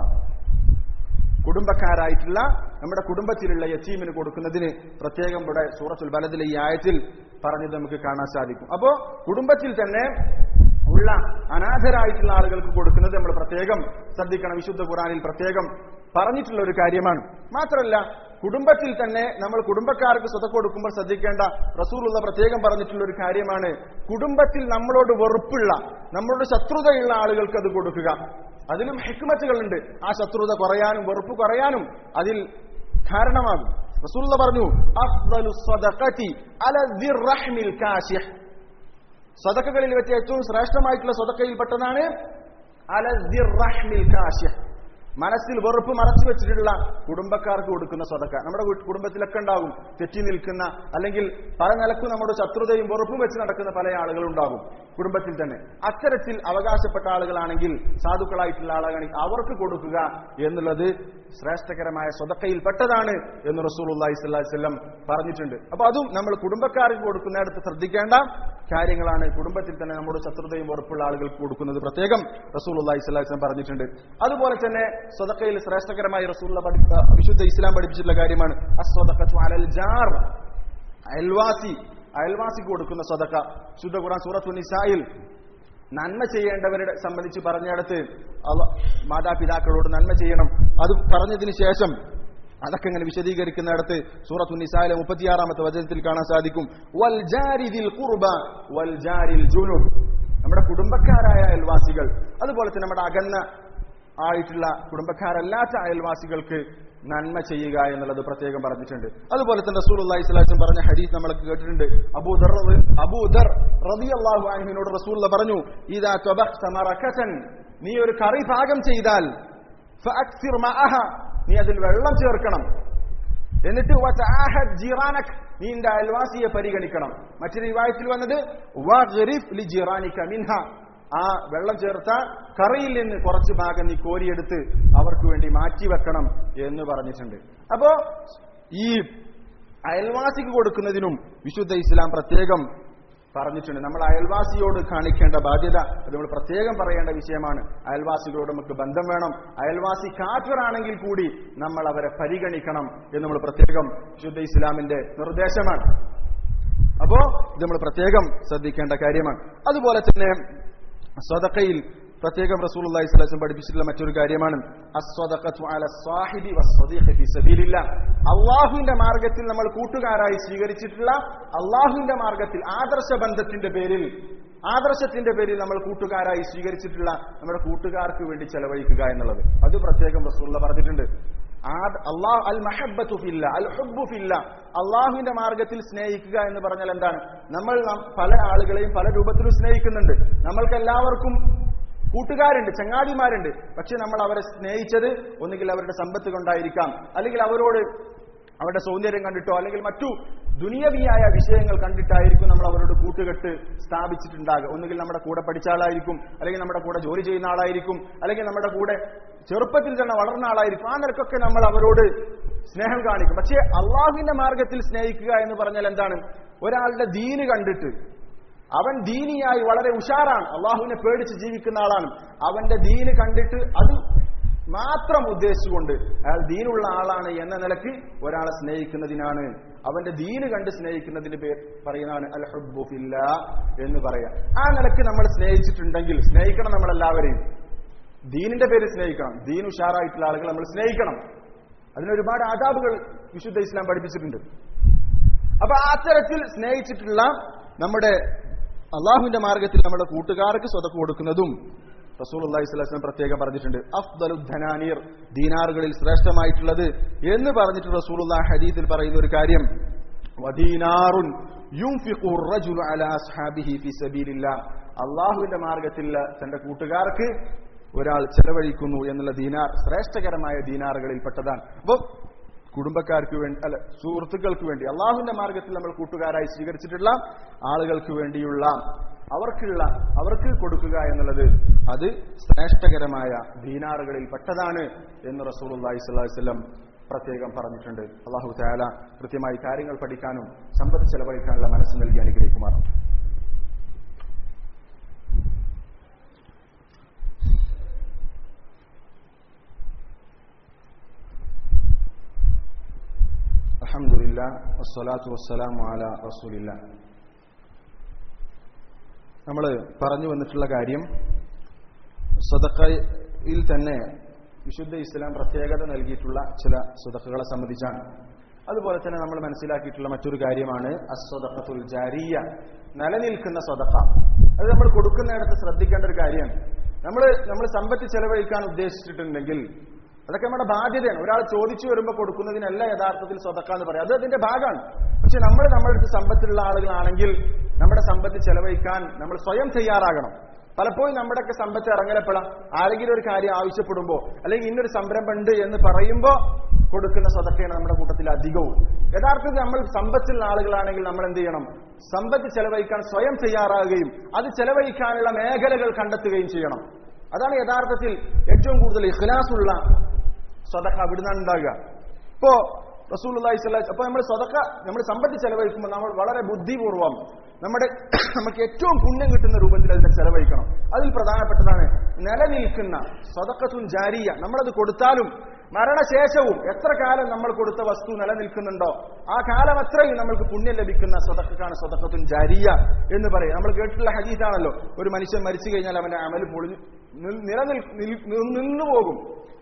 കുടുംബക്കാരായിട്ടുള്ള നമ്മുടെ കുടുംബത്തിലുള്ള യത്തീമിന് കൊടുക്കുന്നതിന് പ്രത്യേകം ഇവിടെ സൂറത്തുൽ ബലദിലെ ഈ ആയത്തിൽ പറഞ്ഞത് നമുക്ക് കാണാൻ സാധിക്കും അപ്പോ കുടുംബത്തിൽ തന്നെ ഉള്ള അനാഥരായിട്ടുള്ള ആളുകൾക്ക് കൊടുക്കുന്നത് നമ്മൾ പ്രത്യേകം ശ്രദ്ധിക്കണം വിശുദ്ധ ഖുറാനിൽ പ്രത്യേകം പറഞ്ഞിട്ടുള്ള ഒരു കാര്യമാണ് മാത്രമല്ല കുടുംബത്തിൽ തന്നെ നമ്മൾ കുടുംബക്കാർക്ക് സ്വത കൊടുക്കുമ്പോൾ ശ്രദ്ധിക്കേണ്ട റസൂലുള്ള പ്രത്യേകം പറഞ്ഞിട്ടുള്ള ഒരു കാര്യമാണ് കുടുംബത്തിൽ നമ്മളോട് വെറുപ്പുള്ള നമ്മളോട് ശത്രുതയുള്ള ആളുകൾക്ക് അത് കൊടുക്കുക അതിലും ഹിക്മത്തുകളുണ്ട് ആ ശത്രുത കുറയാനും വെറുപ്പ് കുറയാനും അതിൽ കാരണമാകും റസൂലുള്ള പറഞ്ഞു അഫ്ദലു സ്വദഖതി അല ദിർറഹ്മിൽ കാശിഹ് സ്വതക്കകളിൽ വെച്ച് ഏറ്റവും ശ്രേഷ്ഠമായിട്ടുള്ള സ്വതക്കയിൽപ്പെട്ടതാണ് അല ദിർറഹ്മിൽ കാശിഹ് മനസ്സിൽ വെറുപ്പ് മറച്ചു വെച്ചിട്ടുള്ള കുടുംബക്കാർക്ക് കൊടുക്കുന്ന സ്വതക്ക നമ്മുടെ കു- കുടുംബത്തിലൊക്കെ ഉണ്ടാകും തെറ്റി നിൽക്കുന്ന അല്ലെങ്കിൽ പല നിലക്കും നമ്മുടെ ശത്രുതയും വെറുപ്പും വെച്ച് നടക്കുന്ന പല ആളുകളുണ്ടാകും കുടുംബത്തിൽ തന്നെ അത്തരത്തിൽ അവകാശപ്പെട്ട ആളുകളാണെങ്കിൽ സാധുക്കളായിട്ടുള്ള ആളുകളാണെങ്കിൽ അവർക്ക് കൊടുക്കുക എന്നുള്ളത് ശ്രേഷ്ഠകരമായ സ്വതക്കയിൽപ്പെട്ടതാണ് എന്ന് റസൂലുള്ളാഹി സ്വല്ലല്ലാഹി അലൈഹി വസല്ലം പറഞ്ഞിട്ടുണ്ട് അപ്പൊ അതും നമ്മൾ കുടുംബക്കാർക്ക് കൊടുക്കുന്നിടത്ത് ശ്രദ്ധിക്കേണ്ട കാര്യങ്ങളാണ് കുടുംബത്തിൽ തന്നെ നമ്മുടെ ശത്രുതയും വെറുപ്പുള്ള ആളുകൾക്ക് കൊടുക്കുന്നത് പ്രത്യേകം റസൂലുള്ളാഹി സ്വല്ലല്ലാഹി അലൈഹി വസല്ലം പറഞ്ഞിട്ടുണ്ട് അതുപോലെ തന്നെ സ്വതക്കയിൽ ശ്രേഷ്ഠകരമായി റസൂലുള്ള പഠി വിശുദ്ധ ഇസ്ലാം പഠിപ്പിച്ചിട്ടുള്ള കാര്യമാണ് അസ്വദഖത്തു അലൽ ജാർ അയൽവാസി അയൽവാസിക്ക് കൊടുക്കുന്ന സ്വതക്ക ശുദ്ധ ഖുർആൻ സൂറത്തു നിസായിൽ നന്മ ചെയ്യേണ്ടവരെ സംബന്ധിച്ച് പറഞ്ഞിടത്ത് അള്ള- മാതാപിതാക്കളോട് നന്മ ചെയ്യണം അത് പറഞ്ഞതിന് ശേഷം അതൊക്കെ ഇങ്ങനെ വിശദീകരിക്കുന്നിടത്ത് സൂറത്തു നിസായിലെ മുപ്പത്തിയാറാമത്തെ വചനത്തിൽ കാണാൻ സാധിക്കും വൽ ജാരിദിൽ ഖുർബ വൽ ജാരിൽ ജുനുബ് നമ്മുടെ കുടുംബക്കാരായ അയൽവാസികൾ അതുപോലെ തന്നെ നമ്മുടെ അകന്ന ആയിട്ടുള്ള കുടുംബക്കാരല്ലാത്ത അയൽവാസികൾക്ക് നന്മ ചെയ്യുക എന്നുള്ളത് പ്രത്യേകം പറഞ്ഞിട്ടുണ്ട് അതുപോലെ തന്നെ റസൂലുള്ളാഹി സ്വല്ലല്ലാഹി അലൈഹി വസല്ലം പറഞ്ഞ ഹദീസ് നമ്മൾ കേട്ടിട്ടുണ്ട് അബൂദർ റളി- അബൂദർ റളിയല്ലാഹു അൻഹുവിനോട് റസൂലുള്ള പറഞ്ഞു ഇദാ തബഖ്ത മറകതൻ നീ ഒരു കറി പാകം ചെയ്താൽ ഫഅക്സിർ മഅഹ നീ അതിൽ വെള്ളം ചേർക്കണം എന്നിട്ട് വതആഹദ് ജിറാനക് നീ നിന്റെ അയൽവാസിയെ പരിഗണിക്കണം മറ്റൊരു റിവായത്തിൽ വന്നത് വഗ്രിഫ് ലി ജിറാനിക മിൻഹ ആ വെള്ളം ചേർത്ത കറിയിൽ നിന്ന് കുറച്ച് ഭാഗം നീ കോരിയെടുത്ത് അവർക്ക് വേണ്ടി മാറ്റിവെക്കണം എന്ന് പറഞ്ഞിട്ടുണ്ട് അപ്പോ ഈ അയൽവാസിക്ക് കൊടുക്കുന്നതിനും വിശുദ്ധ ഇസ്ലാം പ്രത്യേകം പറഞ്ഞിട്ടുണ്ട് നമ്മൾ അയൽവാസിയോട് കാണിക്കേണ്ട ബാധ്യത അത് നമ്മൾ പ്രത്യേകം പറയേണ്ട വിഷയമാണ് അയൽവാസികളോട് നമുക്ക് ബന്ധം വേണം അയൽവാസി കാഫിറാണെങ്കിൽ കൂടി നമ്മൾ അവരെ പരിഗണിക്കണം എന്ന് നമ്മൾ പ്രത്യേകം വിശുദ്ധ ഇസ്ലാമിന്റെ നിർദ്ദേശമാണ് അപ്പോ ഇത് നമ്മൾ പ്രത്യേകം ശ്രദ്ധിക്കേണ്ട കാര്യമാണ് അതുപോലെ തന്നെ സ്വതക്കയിൽ പ്രത്യേകം റസൂലുള്ളാഹി സ്വല്ലല്ലാഹി അലൈഹി വസല്ലം പഠിപ്പിച്ചിട്ടുള്ള മറ്റൊരു കാര്യമാണ് അസ്വദഖത്തു അല സ്വാഹിബി വസ്സദീഖി ഫീ സബീലില്ലാ അള്ളാഹുവിന്റെ മാർഗത്തിൽ നമ്മൾ കൂട്ടുകാരായി സ്വീകരിച്ചിട്ടുള്ള അള്ളാഹുവിന്റെ മാർഗത്തിൽ ആദർശ ബന്ധത്തിന്റെ പേരിൽ ആദർശത്തിന്റെ പേരിൽ നമ്മൾ കൂട്ടുകാരായി സ്വീകരിച്ചിട്ടുള്ള നമ്മുടെ കൂട്ടുകാർക്ക് വേണ്ടി ചെലവഴിക്കുക എന്നുള്ളത് അത് പ്രത്യേകം റസൂലുള്ള പറഞ്ഞിട്ടുണ്ട് അള്ളാഹ് അൽ മഹബത്തു ഫില്ല അൽ ഹുബു ഫില്ല അള്ളാഹുവിന്റെ മാർഗത്തിൽ സ്നേഹിക്കുക എന്ന് പറഞ്ഞാൽ എന്താണ് നമ്മൾ നം- പല ആളുകളെയും പല രൂപത്തിലും സ്നേഹിക്കുന്നുണ്ട് നമ്മൾക്ക് എല്ലാവർക്കും കൂട്ടുകാരുണ്ട് ചങ്ങാതിമാരുണ്ട് പക്ഷെ നമ്മൾ അവരെ സ്നേഹിച്ചത് ഒന്നുകിൽ അവരുടെ സമ്പത്ത് കൊണ്ടായിരിക്കാം അല്ലെങ്കിൽ അവരോട് അവരുടെ സൗന്ദര്യം കണ്ടിട്ടോ അല്ലെങ്കിൽ മറ്റു ദുനിയവിയായ വിഷയങ്ങൾ കണ്ടിട്ടായിരിക്കും നമ്മൾ അവരോട് കൂട്ടുക കൂട്ടുകെട്ട് സ്ഥാപിച്ചിട്ടുണ്ടാകുക ഒന്നുകിൽ നമ്മുടെ കൂടെ പഠിച്ച ആളായിരിക്കും അല്ലെങ്കിൽ നമ്മുടെ കൂടെ ജോലി ചെയ്യുന്ന ആളായിരിക്കും അല്ലെങ്കിൽ നമ്മുടെ കൂടെ ചെറുപ്പത്തിൽ തന്നെ വളർന്ന ആളായിരിക്കും ആ നിലക്കൊക്കെ നമ്മൾ അവരോട് സ്നേഹം കാണിക്കും പക്ഷേ അള്ളാഹുവിന്റെ മാർഗത്തിൽ സ്നേഹിക്കുക എന്ന് പറഞ്ഞാൽ എന്താണ് ഒരാളുടെ ദീന് കണ്ടിട്ട് അവൻ ദീനിയായി വളരെ ഉഷാറാണ് അള്ളാഹുവിനെ പേടിച്ച് ജീവിക്കുന്ന ആളാണ് അവന്റെ ദീന് കണ്ടിട്ട് അത് മാത്രം ഉദ്ദേശിച്ചുകൊണ്ട് അയാൾ ദീനുള്ള ആളാണ് എന്ന നിലക്ക് ഒരാളെ സ്നേഹിക്കുന്നതിനാണ് അവന്റെ ദീന് കണ്ട് സ്നേഹിക്കുന്നതിന് പേര് പറയുന്നതാണ് അൽ ഹുബുഫില്ല എന്ന് പറയാം ആ നിലക്ക് നമ്മൾ സ്നേഹിച്ചിട്ടുണ്ടെങ്കിൽ സ്നേഹിക്കണം നമ്മളെല്ലാവരെയും ദീനിന്റെ പേര് സ്നേഹിക്കണം ദീൻ ഉഷാറായിട്ടുള്ള ആളുകൾ നമ്മൾ സ്നേഹിക്കണം അതിന് ഒരുപാട് ആദാബുകൾ വിശുദ്ധ ഇസ്ലാം പഠിപ്പിച്ചിട്ടുണ്ട് അപ്പൊ ആ തരത്തിൽ സ്നേഹിച്ചിട്ടുള്ള നമ്മുടെ അള്ളാഹുവിന്റെ മാർഗത്തിൽ നമ്മുടെ കൂട്ടുകാർക്ക് സ്വതക്ക് കൊടുക്കുന്നതും റസൂൽ അള്ളാഹി സ്വലാസ്ലം പ്രത്യേകം പറഞ്ഞിട്ടുണ്ട് അഫ്ദലു ധനാനീർ ദീനാറുകളിൽ ശ്രേഷ്ഠമായിട്ടുള്ളത് എന്ന് പറഞ്ഞിട്ട് റസൂൽ അള്ളാഹ് ഹദീത്തിൽ പറയുന്ന ഒരു കാര്യം വദീനാറുൻ യുംഫിഖു റജുലു അലാ അസ്ഹാബിഹി ഫി സബീലില്ലാ അള്ളാഹുവിന്റെ മാർഗത്തിൽ തന്റെ കൂട്ടുകാർക്ക് ഒരാൾ ചെലവഴിക്കുന്നു എന്നുള്ള ദീനാർ ശ്രേഷ്ഠകരമായ ദീനാറുകളിൽ പെട്ടതാണ് അപ്പൊ കുടുംബക്കാർക്ക് വേണ്ടി അല്ല സുഹൃത്തുക്കൾക്ക് വേണ്ടി അള്ളാഹുവിന്റെ മാർഗത്തിൽ നമ്മൾ കൂട്ടുകാരായി സ്വീകരിച്ചിട്ടുള്ള ആളുകൾക്ക് വേണ്ടിയുള്ള അവർക്കുള്ള അവർക്ക് കൊടുക്കുക എന്നുള്ളത് അത് ശ്രേഷ്ഠകരമായ ദീനാറുകളിൽ പെട്ടതാണ് എന്ന് റസൂൽ അള്ളാഹി സ്വല്ലാസ്ലം പ്രത്യേകം പറഞ്ഞിട്ടുണ്ട് അള്ളാഹു താല കൃത്യമായി കാര്യങ്ങൾ പഠിക്കാനും സമ്പത്ത് ചെലവഴിക്കാനുള്ള മനസ്സ് നൽകി അനുഗ്രഹിക്കുമാറാണ് അലഹമുല്ല വസ്സലാത്തു വസ്സലാമു അല റസൂലില്ല നമ്മൾ പറഞ്ഞു വന്നിട്ടുള്ള കാര്യം സദക്കയിൽ തന്നെ വിശുദ്ധ ഇസ്ലാം പ്രത്യേകത നൽകിയിട്ടുള്ള ചില സുദക്കകളെ സംബന്ധിച്ചാണ് അതുപോലെ തന്നെ നമ്മൾ മനസ്സിലാക്കിയിട്ടുള്ള മറ്റൊരു കാര്യമാണ് അസ്വദക്കത്തുൽ ജാരിയ നിലനിൽക്കുന്ന സ്വതക്ക അത് നമ്മൾ കൊടുക്കുന്നിടത്ത് ശ്രദ്ധിക്കേണ്ട ഒരു കാര്യമാണ് നമ്മൾ നമ്മൾ സമ്പത്ത് ചെലവഴിക്കാൻ ഉദ്ദേശിച്ചിട്ടുണ്ടെങ്കിൽ അതൊക്കെ നമ്മുടെ ബാധ്യതയാണ് ഒരാൾ ചോദിച്ചു വരുമ്പോൾ കൊടുക്കുന്നതിനല്ല യഥാർത്ഥത്തിൽ സ്വതക്ക എന്ന് പറയാം അത് അതിന്റെ ഭാഗമാണ് പക്ഷെ നമ്മൾ നമ്മുടെ അടുത്ത് സമ്പത്തുള്ള ആളുകളാണെങ്കിൽ നമ്മുടെ സമ്പത്ത് ചെലവഴിക്കാൻ നമ്മൾ സ്വയം തയ്യാറാകണം പലപ്പോഴും നമ്മുടെയൊക്കെ സമ്പത്ത് ഇറങ്ങലപ്പെടാം ആരെങ്കിലും ഒരു കാര്യം ആവശ്യപ്പെടുമ്പോൾ അല്ലെങ്കിൽ ഇന്നൊരു സംരംഭം ഉണ്ട് എന്ന് പറയുമ്പോൾ കൊടുക്കുന്ന സ്വതക്കയാണ് നമ്മുടെ കൂട്ടത്തിൽ അധികവും യഥാർത്ഥത്തിൽ നമ്മൾ സമ്പത്തുള്ള ആളുകളാണെങ്കിൽ നമ്മൾ എന്ത് ചെയ്യണം സമ്പത്ത് ചെലവഴിക്കാൻ സ്വയം തയ്യാറാകുകയും അത് ചെലവഴിക്കാനുള്ള മേഖലകൾ കണ്ടെത്തുകയും ചെയ്യണം അതാണ് യഥാർത്ഥത്തിൽ ഏറ്റവും കൂടുതൽ ഇഖ്ലാസുള്ള സ്വതക്ക അവിടുന്ന് ഉണ്ടാകുക ഇപ്പോ റസൂൽ അപ്പൊ നമ്മൾ സ്വതക്ക നമ്മൾ സമ്പത്ത് ചെലവഴിക്കുമ്പോൾ നമ്മൾ വളരെ ബുദ്ധിപൂർവം നമ്മുടെ നമുക്ക് ഏറ്റവും പുണ്യം കിട്ടുന്ന രൂപത്തിൽ അതിനെ ചെലവഴിക്കണം അതിൽ പ്രധാനപ്പെട്ടതാണ് നിലനിൽക്കുന്ന സ്വതക്കത്തും ജാരിയ നമ്മളത് കൊടുത്താലും മരണശേഷവും എത്ര കാലം നമ്മൾ കൊടുത്ത വസ്തു നിലനിൽക്കുന്നുണ്ടോ ആ കാലം അത്രയും നമ്മൾക്ക് പുണ്യം ലഭിക്കുന്ന സ്വതക്കാണ് സ്വതക്കത്തും ജാരിയ എന്ന് പറയും നമ്മൾ കേട്ടിട്ടുള്ള ഹദീസാണല്ലോ ഒരു മനുഷ്യൻ മരിച്ചു കഴിഞ്ഞാൽ അവന്റെ അമൽ പൊളിഞ്ഞു നിലനിൽ നിന്നു പോകും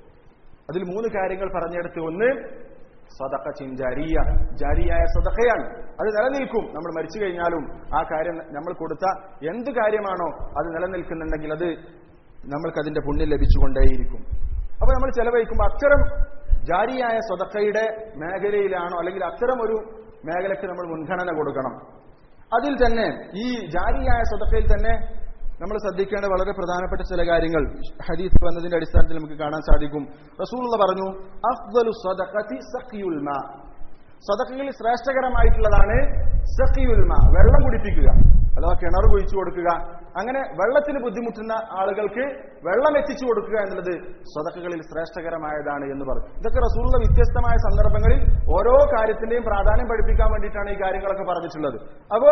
അതിൽ മൂന്ന് കാര്യങ്ങൾ പറഞ്ഞെടുത്ത് ഒന്ന് സ്വതക്ക ചിഞ്ചാരിയ ജാരിയായ സ്വതക്കയാണ് അത് നിലനിൽക്കും നമ്മൾ മരിച്ചു കഴിഞ്ഞാലും ആ കാര്യം നമ്മൾ കൊടുത്ത എന്ത് കാര്യമാണോ അത് നിലനിൽക്കുന്നുണ്ടെങ്കിൽ അത് നമ്മൾക്ക് അതിന്റെ പുണ്യം ലഭിച്ചുകൊണ്ടേയിരിക്കും അപ്പൊ നമ്മൾ ചെലവഴിക്കുമ്പോൾ അത്തരം ജാരിയായ സ്വതക്കയുടെ മേഖലയിലാണോ അല്ലെങ്കിൽ അത്തരം ഒരു മേഖലയ്ക്ക് നമ്മൾ മുൻഗണന കൊടുക്കണം അതിൽ തന്നെ ഈ ജാരിയായ സ്വതക്കയിൽ തന്നെ നമ്മൾ ശ്രദ്ധിക്കേണ്ട വളരെ പ്രധാനപ്പെട്ട ചില കാര്യങ്ങൾ ഹദീസ് വന്നതിന്റെ അടിസ്ഥാനത്തിൽ നമുക്ക് കാണാൻ സാധിക്കും റസൂലുള്ള പറഞ്ഞു അഫ്ദലു സദഖതി സഖിയുൽ മാ സദഖയിൽ ശ്രേഷ്ഠകരമായിട്ടുള്ളതാണ് സഖിയുൽമ വെള്ളം കുടിപ്പിക്കുക അഥവാ കിണർ കുഴിച്ചു കൊടുക്കുക അങ്ങനെ വെള്ളത്തിന് ബുദ്ധിമുട്ടുന്ന ആളുകൾക്ക് വെള്ളം എത്തിച്ചു കൊടുക്കുക എന്നുള്ളത് സ്വതക്കകളിൽ ശ്രേഷ്ഠകരമായതാണ് എന്ന് പറഞ്ഞു ഇതൊക്കെ റസൂലുള്ള വ്യത്യസ്തമായ സന്ദർഭങ്ങളിൽ ഓരോ കാര്യത്തിന്റെയും പ്രാധാന്യം പഠിപ്പിക്കാൻ വേണ്ടിയിട്ടാണ് ഈ കാര്യങ്ങളൊക്കെ പറഞ്ഞിട്ടുള്ളത് അപ്പോ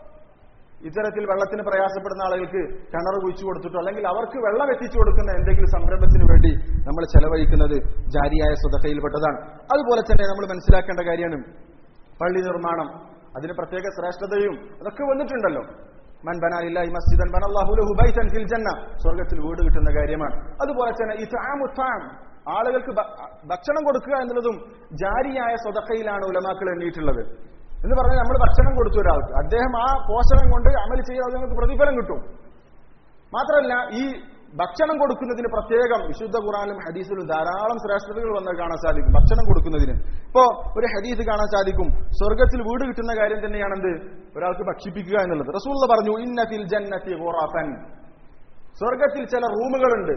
ഇത്തരത്തിൽ വെള്ളത്തിന് പ്രയാസപ്പെടുന്ന ആളുകൾക്ക് കിണർ കുഴിച്ചു കൊടുത്തിട്ടോ അല്ലെങ്കിൽ അവർക്ക് വെള്ളം എത്തിച്ചു കൊടുക്കുന്ന എന്തെങ്കിലും സംരംഭത്തിന് വേണ്ടി നമ്മൾ ചെലവഴിക്കുന്നത് ജാരിയായ സ്വതക്കയിൽപ്പെട്ടതാണ് അതുപോലെ തന്നെ നമ്മൾ മനസ്സിലാക്കേണ്ട കാര്യമാണ് പള്ളി നിർമ്മാണം അതിന് പ്രത്യേക ശ്രേഷ്ഠതയും അതൊക്കെ വന്നിട്ടുണ്ടല്ലോ മൻ ബനാലില്ലാഹി മസ്ജിദൻ ബനല്ലാഹു ലഹു ബൈതൻ ഫിൽ ജന്ന സ്വർഗ്ഗത്തിൽ വീട് കിട്ടുന്ന കാര്യമാണ് അതുപോലെ തന്നെ ഇത്ആമു ത്വാം ആളുകൾക്ക് ഭക്ഷണം കൊടുക്കുക എന്നുള്ളതും ജാരിയായ സ്വതക്കയിലാണ് ഉലമാക്കൾ എണ്ണിയിട്ടുള്ളത് എന്ന് പറഞ്ഞാൽ നമ്മൾ ഭക്ഷണം കൊടുത്തു ഒരാൾക്ക് അദ്ദേഹം ആ പോഷണം കൊണ്ട് അമൽ ചെയ്യാതെ നമുക്ക് പ്രതിഫലം കിട്ടും മാത്രമല്ല ഈ ഭക്ഷണം കൊടുക്കുന്നതിന് പ്രത്യേകം വിശുദ്ധ ഖുറാനിലും ഹദീസിലും ധാരാളം ശ്രേഷ്ഠതകൾ വന്ന് കാണാൻ സാധിക്കും ഭക്ഷണം കൊടുക്കുന്നതിന് ഇപ്പോ ഒരു ഹദീസ് കാണാൻ സാധിക്കും സ്വർഗത്തിൽ വീട് കിട്ടുന്ന കാര്യം തന്നെയാണെന്ത് ഒരാൾക്ക് ഭക്ഷിപ്പിക്കുക എന്നുള്ളത് റസൂള്ള പറഞ്ഞു ഇന്നത്തിൽ ജന്നത്തി ഖുറാഫൻ സ്വർഗത്തിൽ ചില റൂമുകളുണ്ട്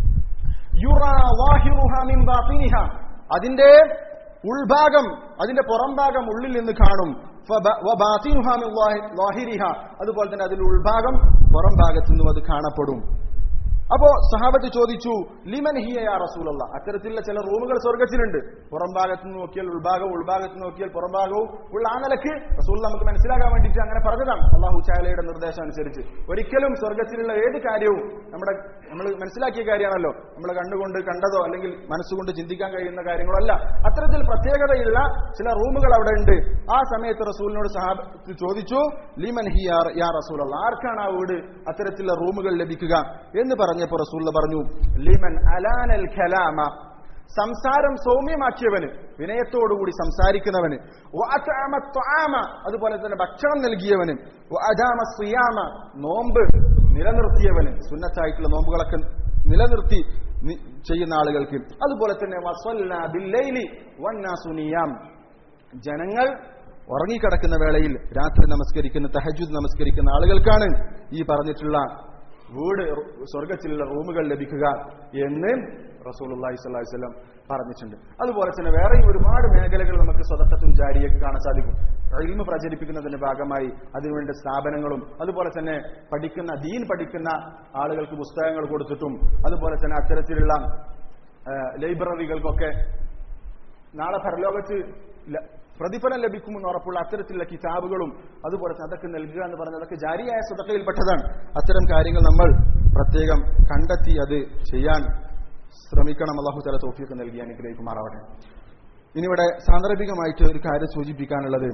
യുറാ വാഹിറുഹാ മിൻ ബാത്തിനിഹ അതിന്റെ ഉൾഭാഗം അതിന്റെ പുറംഭാഗം ഉള്ളിൽ നിന്ന് കാണും ഫബ- വബാത്തിനുഹാ മിൻ ളാഹി- ളാഹിരിഹാ. അതുപോലെ തന്നെ അതിൽ ഉൾഭാഗം പുറം ഭാഗത്തു നിന്നും അത് കാണപ്പെടും അപ്പോ സഹാബത്ത് ചോദിച്ചു ലിമൻ ഹിയ യാ റസൂലല്ല അത്തരത്തിലുള്ള ചില റൂമുകൾ സ്വർഗത്തിലുണ്ട് പുറം ഭാഗത്ത് നിന്ന് നോക്കിയാൽ ഉൾഭാഗവും ഉൾഭാഗത്ത് നിന്ന് നോക്കിയാൽ പുറം ഭാഗവും ഉള്ള ആ നിലക്ക് റസൂൽ നമുക്ക് മനസ്സിലാക്കാൻ വേണ്ടിയിട്ട് അങ്ങനെ പറഞ്ഞതാണ് അള്ളാഹു ചായലയുടെ നിർദ്ദേശം അനുസരിച്ച് ഒരിക്കലും സ്വർഗത്തിലുള്ള ഏത് കാര്യവും നമ്മുടെ നമ്മൾ മനസ്സിലാക്കിയ കാര്യമാണല്ലോ നമ്മൾ കണ്ണുകൊണ്ട് കണ്ടതോ അല്ലെങ്കിൽ മനസ്സുകൊണ്ട് ചിന്തിക്കാൻ കഴിയുന്ന കാര്യങ്ങളോ അല്ല അത്തരത്തിൽ പ്രത്യേകതയുള്ള ചില റൂമുകൾ അവിടെ ഉണ്ട് ആ സമയത്ത് റസൂലിനോട് സഹാബത്ത് ചോദിച്ചു ലിമൻ ഹി യാ- യാ റസൂൽ ആർക്കാണ് ആ വീട് അത്തരത്തിലുള്ള റൂമുകൾ ലഭിക്കുക എന്ന് പറഞ്ഞപ്പോൾ റസൂൽ പറഞ്ഞു ലിമൻ അലാനൽ ഖലാമ സംസാരം സൗമ്യമാക്കിയവന് വിനയത്തോടുകൂടി സംസാരിക്കുന്നവന് വഅതഅമ ത്വആമ, അതുപോലെ തന്നെ ഭക്ഷണം നൽകിയവന് വഅദാമ സിയാമ നോമ്പ് നിലനിർത്തിയവന് സുന്നത്തായിട്ടുള്ള നോമ്പുകളൊക്കെ നിലനിർത്തി നി- ചെയ്യുന്ന ആളുകൾക്ക് അതുപോലെ തന്നെ വസ്വല്ല ബില്ലൈലി വന്നാസു നിയാം ജനങ്ങൾ ഉറങ്ങിക്കിടക്കുന്ന വേളയിൽ രാത്രി നമസ്കരിക്കുന്ന തഹജുദ് നമസ്കരിക്കുന്ന ആളുകൾക്കാണ് ഈ പറഞ്ഞിട്ടുള്ള വീട് സ്വർഗത്തിലുള്ള റൂമുകൾ ലഭിക്കുക എന്ന് റസൂലുള്ളാഹി സ്വല്ലല്ലാഹി അലൈഹി വസല്ലം പറഞ്ഞിട്ടുണ്ട് അതുപോലെ തന്നെ വേറെയും ഒരുപാട് മേഖലകൾ നമുക്ക് സ്വതക്കത്തും ജാരിയൊക്കെ കാണാൻ സാധിക്കും ഇൽമ പ്രചരിപ്പിക്കുന്നതിന്റെ ഭാഗമായി അതിനുവേണ്ട സ്ഥാപനങ്ങളും അതുപോലെ തന്നെ പഠിക്കുന്ന ദീൻ പഠിക്കുന്ന ആളുകൾക്ക് പുസ്തകങ്ങൾ കൊടുത്തിട്ടും അതുപോലെ തന്നെ അത്തരത്തിലുള്ള ആ, ലൈബ്രറികൾക്കൊക്കെ നാളെ പരലോകത്ത് ല- പ്രതിഫലം ലഭിക്കുമെന്ന് ഉറപ്പുള്ള അത്തരത്തിലുള്ള കിതാബുകളും അതുപോലെ തന്നെ അതൊക്കെ നൽകുക എന്ന് പറഞ്ഞാൽ അതൊക്കെ ജാരിയായ സ്വതക്കയിൽപ്പെട്ടതാണ് അത്തരം കാര്യങ്ങൾ നമ്മൾ പ്രത്യേകം കണ്ടെത്തി അത് ചെയ്യാൻ ശ്രമിക്കണം അള്ളാഹു തല തോഫിയൊക്കെ നൽകി അനുഗ്രഹിക്കുമാറാവട്ടെ ഇനിയിവിടെ സാന്ദർഭികമായിട്ട് ഒരു കാര്യം സൂചിപ്പിക്കാനുള്ളത്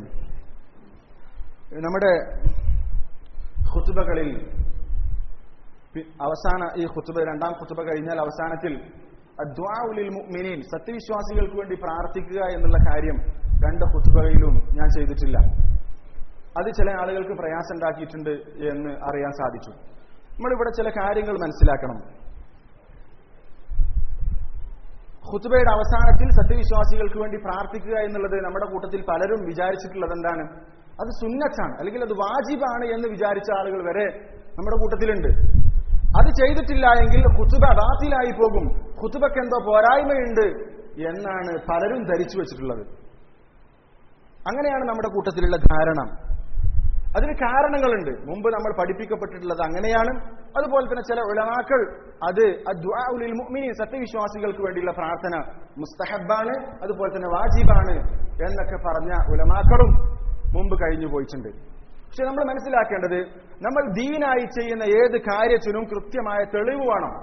നമ്മുടെ ഖുത്തുബകളിൽ പി- അവസാന ഈ ഖുത്തുബ രണ്ടാം ഖുത്തുബ കഴിഞ്ഞാൽ അവസാനത്തിൽ അദ്വാഉലിൽ മുഅ്മിനീൻ സത്യവിശ്വാസികൾക്ക് വേണ്ടി പ്രാർത്ഥിക്കുക എന്നുള്ള കാര്യം രണ്ട് ഖുത്തുബയിലും ഞാൻ ചെയ്തിട്ടില്ല അത് ചില ആളുകൾക്ക് പ്രയാസം ഉണ്ടാക്കിയിട്ടുണ്ട് എന്ന് അറിയാൻ സാധിച്ചു നമ്മളിവിടെ ചില കാര്യങ്ങൾ മനസ്സിലാക്കണം ഖുത്തുബയുടെ അവസാനത്തിൽ സത്യവിശ്വാസികൾക്ക് വേണ്ടി പ്രാർത്ഥിക്കുക എന്നുള്ളത് നമ്മുടെ കൂട്ടത്തിൽ പലരും വിചാരിച്ചിട്ടുള്ളത് എന്താണ് അത് സുന്നത്താണ് അല്ലെങ്കിൽ അത് വാജിബാണ് എന്ന് വിചാരിച്ച ആളുകൾ വരെ നമ്മുടെ കൂട്ടത്തിലുണ്ട് അത് ചെയ്തിട്ടില്ല എങ്കിൽ ഖുത്തുബ ബാത്തിലായി പോകും ഖുത്തുബക്ക് എന്തോ പോരായ്മയുണ്ട് എന്നാണ് പലരും ധരിച്ചു വെച്ചിട്ടുള്ളത് അങ്ങനെയാണ് നമ്മുടെ കൂട്ടത്തിലുള്ള ധാരണ അതിന് കാരണങ്ങളുണ്ട് മുമ്പ് നമ്മൾ പഠിപ്പിക്കപ്പെട്ടിട്ടുള്ളത് അങ്ങനെയാണ് അതുപോലെ തന്നെ ചില ഉലമാക്കൾ അത് അദ്വാഉലിൽ മുഅ്മിനീൻ സത്യവിശ്വാസികൾക്ക് വേണ്ടിയുള്ള പ്രാർത്ഥന മുസ്തഹബാണ് അതുപോലെ തന്നെ വാജിബാണ് എന്നൊക്കെ പറഞ്ഞ ഉലമാക്കളും മുമ്പ് കഴിഞ്ഞു പോയിട്ടുണ്ട് പക്ഷെ നമ്മൾ മനസ്സിലാക്കേണ്ടത് നമ്മൾ ദീനായി ചെയ്യുന്ന ഏത് കാര്യത്തിനും കൃത്യമായ തെളിവ് വേണം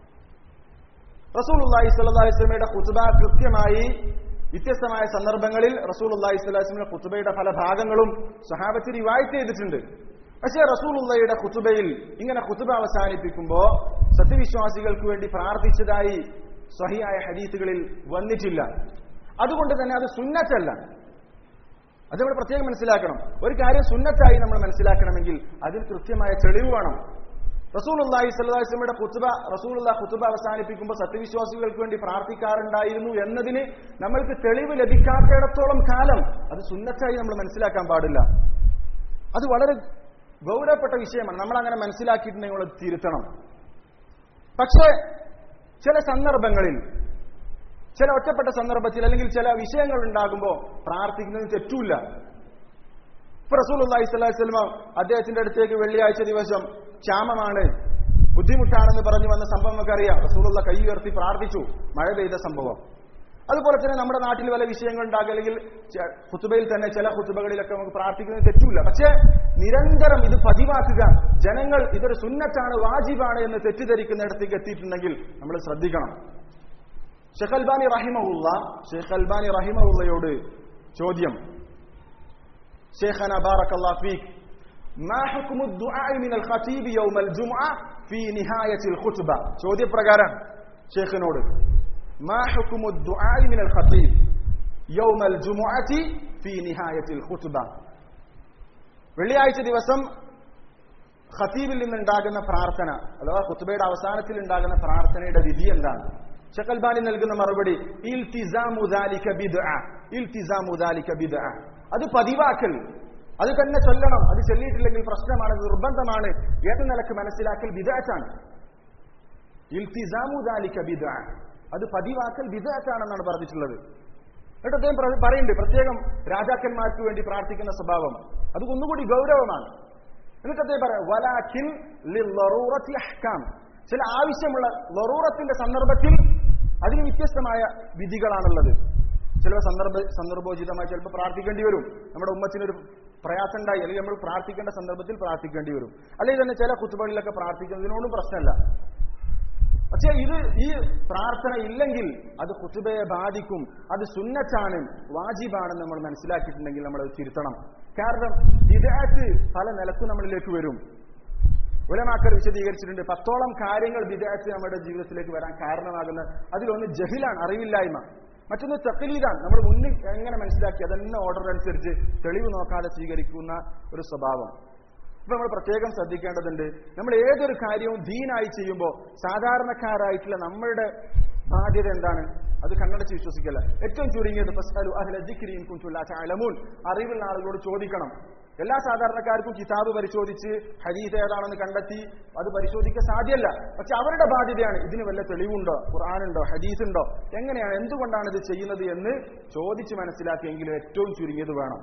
റസൂലുള്ളാഹി സ്വല്ലല്ലാഹി അലൈഹി വസല്ലമയുടെ ഖുത്ബ കൃത്യമായി വ്യത്യസ്തമായ സന്ദർഭങ്ങളിൽ റസൂലുള്ളാഹി സ്വല്ലല്ലാഹി അലൈഹി വസല്ലമയുടെ ഖുത്ബയുടെ പല ഭാഗങ്ങളും സഹാബത്ത് റിവായത്ത് ചെയ്തിട്ടുണ്ട് പക്ഷേ റസൂലുള്ളയുടെ ഖുത്ബയിൽ ഇങ്ങനെ ഖുത്ബ അവസാനിപ്പിക്കുമ്പോൾ സത്യവിശ്വാസികൾക്ക് വേണ്ടി പ്രാർത്ഥിച്ചതായി സ്വഹിയായ ഹദീസുകളിൽ വന്നിട്ടില്ല അതുകൊണ്ട് തന്നെ അത് സുന്നത്തല്ല അത് നമ്മൾ പ്രത്യേകം മനസ്സിലാക്കണം ഒരു കാര്യം സുന്നത്തായി നമ്മൾ മനസ്സിലാക്കണമെങ്കിൽ അതിൽ കൃത്യമായ തെളിവ് വേണം റസൂലുള്ളാഹി സ്വല്ലല്ലാഹി അലൈഹി വസല്ലമയുടെ ഖുത്ബ റസൂലുള്ള ഖുത്ബ അവസാനിപ്പിക്കുമ്പോൾ സത്യവിശ്വാസികൾക്ക് വേണ്ടി പ്രാർത്ഥിക്കാറുണ്ടായിരുന്നു എന്നതിന് നമ്മൾക്ക് തെളിവ് ലഭിക്കാത്തിടത്തോളം കാലം അത് സുന്നത്തായി നമ്മൾ മനസ്സിലാക്കാൻ പാടില്ല അത് വളരെ ഗൗരവപ്പെട്ട വിഷയമാണ് നമ്മൾ അങ്ങനെ മനസ്സിലാക്കിയിട്ടുണ്ടെങ്കിൽ നമ്മൾ തിരുത്തണം പക്ഷേ ചില സന്ദർഭങ്ങളിൽ ചില ഒറ്റപ്പെട്ട സന്ദർഭത്തിൽ അല്ലെങ്കിൽ ചില വിഷയങ്ങൾ ഉണ്ടാകുമ്പോൾ പ്രാർത്ഥിക്കുന്നത് തെറ്റൂല ഇപ്പൊ റസൂൽ അള്ളാഹി സ്വലാഹി സ്വലമ അദ്ദേഹത്തിന്റെ അടുത്തേക്ക് വെള്ളിയാഴ്ച ദിവസം ക്ഷാമമാണ് ബുദ്ധിമുട്ടാണെന്ന് പറഞ്ഞു വന്ന സംഭവം നമുക്ക് അറിയാം റസൂലുള്ള കൈ ഉയർത്തി പ്രാർത്ഥിച്ചു മഴ പെയ്ത സംഭവം അതുപോലെ തന്നെ നമ്മുടെ നാട്ടിൽ വല്ല വിഷയങ്ങൾ ഉണ്ടാകുക അല്ലെങ്കിൽ ചെ- ഖുത്തുബയിൽ തന്നെ ചില ഖുത്തുബകളിലൊക്കെ നമുക്ക് പ്രാർത്ഥിക്കുന്നത് തെറ്റൂല പക്ഷേ നിരന്തരം ഇത് പതിവാക്കുക ജനങ്ങൾ ഇതൊരു സുന്നത്താണ് വാജിബാണ് എന്ന് തെറ്റിദ്ധരിക്കുന്നിടത്തേക്ക് എത്തിയിട്ടുണ്ടെങ്കിൽ നമ്മൾ ശ്രദ്ധിക്കണം ഷെഖ് അൽബാനി റഹിമഹുല്ല ഷെഖ് അൽബാനി റഹിമഹുല്ലയോട് ചോദ്യം شيخنا بارك الله فيك ما حكم الدعاء من الخطيب يوم الجمعة في نهاية الخطبة ചോദ്യ പ്രകാരം ഷേഖിനോട് ما حكم الدعاء من الخطيب يوم الجمعة في نهاية الخطبة വെള്ളിയാഴ്ച ദിവസം ഖത്തീബിൽ നിന്നുണ്ടാകുന്ന പ്രാർത്ഥന അഥവാ ഖുത്ബയുടെ അവസാനത്തിൽ ഉണ്ടാകുന്ന പ്രാർത്ഥനയുടെ വിധി എന്താണ് ഷക്കൽബാനി നൽകുന്ന മറുപടി ഇൽത്തിസാമു ദാലിക ബിദ്അ ഇൽത്തിസാമു ദാലിക ബിദ്അ അത് പതിവാക്കൽ അത് തന്നെ ചൊല്ലണം അത് ചൊല്ലിയിട്ടില്ലെങ്കിൽ പ്രശ്നമാണ് അത് നിർബന്ധമാണ് ഏത് നിലക്ക് മനസ്സിലാക്കൽ ബിദാറ്റാണ് ഇൽത്തിസാമു ദാലിക ബിദ്അ അത് പതിവാക്കൽ ബിദാറ്റാണെന്നാണ് പറഞ്ഞിട്ടുള്ളത് എന്നിട്ട് അദ്ദേഹം പ്ര- പറയുന്നുണ്ട് പ്രത്യേകം രാജാക്കന്മാർക്ക് വേണ്ടി പ്രാർത്ഥിക്കുന്ന സ്വഭാവം അത് ഒന്നുകൂടി ഗൗരവമാണ് എന്നിട്ട് അദ്ദേഹം പറയാം വലാഖിൻ ലില്ലറൂറത്തി അഹ്കാം ചില ആവശ്യമുള്ള ലറൂറത്തിന്റെ സന്ദർഭത്തിൽ അതിന് വ്യത്യസ്തമായ വിധികളാണുള്ളത് ചില സന്ദർഭ സന്ദർഭോചിതമായി ചിലപ്പോൾ പ്രാർത്ഥിക്കേണ്ടി വരും നമ്മുടെ ഉമ്മത്തിനൊരു പ്രയാസം ഉണ്ടായി അല്ലെങ്കിൽ നമ്മൾ പ്രാർത്ഥിക്കേണ്ട സന്ദർഭത്തിൽ പ്രാർത്ഥിക്കേണ്ടി വരും അല്ലെങ്കിൽ തന്നെ ചില കുത്തുബകളിലൊക്കെ പ്രാർത്ഥിക്കുന്നതിനോടും പ്രശ്നമല്ല പക്ഷേ ഇത് ഈ പ്രാർത്ഥന ഇല്ലെങ്കിൽ അത് കുത്തുബയെ ബാധിക്കും അത് സുന്നത്താണ് വാജിബാണെന്ന് നമ്മൾ മനസ്സിലാക്കിയിട്ടുണ്ടെങ്കിൽ നമ്മൾ അത് തിരുത്തണം കാരണം വിദേഹത്ത് പല നിലക്കും നമ്മളിലേക്ക് വരും ഉലമാക്കർ വിശദീകരിച്ചിട്ടുണ്ട് പത്തോളം കാര്യങ്ങൾ വിദേഹത്ത് നമ്മുടെ ജീവിതത്തിലേക്ക് വരാൻ കാരണമാകുന്ന അതിലൊന്ന് ജഹിലാണ് അറിവില്ലായ്മ മറ്റൊന്ന് തക്കലീതാണ് നമ്മൾ മുന്നിൽ എങ്ങനെ മനസ്സിലാക്കി അതന്നെ ഓർഡർ അനുസരിച്ച് തെളിവ് നോക്കാതെ സ്വീകരിക്കുന്ന ഒരു സ്വഭാവം ഇപ്പൊ നമ്മൾ പ്രത്യേകം ശ്രദ്ധിക്കേണ്ടതുണ്ട് നമ്മൾ ഏതൊരു കാര്യവും ദീനായി ചെയ്യുമ്പോൾ സാധാരണക്കാരായിട്ടുള്ള നമ്മളുടെ ബാധ്യത എന്താണ് അത് കണ്ണടച്ച് വിശ്വസിക്കല്ല ഏറ്റവും ചുരുങ്ങിയത് ഫസ്അലു അഹ്ല ദിക്രി ഇൻ കുൻതും ലാ തഅലമൂൻ അറിവുള്ള ആളുകളോട് ചോദിക്കണം എല്ലാ സാധാരണക്കാർക്കും കിതാബ് പരിശോധിച്ച് ഹദീസ് ഏതാണെന്ന് കണ്ടെത്തി അത് പരിശോധിക്കാൻ സാധ്യമല്ല പക്ഷെ അവരുടെ ബാധ്യതയാണ് ഇതിന് വല്ല തെളിവുണ്ടോ ഖുർആാനുണ്ടോ ഹദീസ് ഉണ്ടോ എങ്ങനെയാണ് എന്തുകൊണ്ടാണ് ഇത് ചെയ്യുന്നത് എന്ന് ചോദിച്ച് മനസ്സിലാക്കിയെങ്കിലും ഏറ്റവും ചുരുങ്ങിയത് വേണം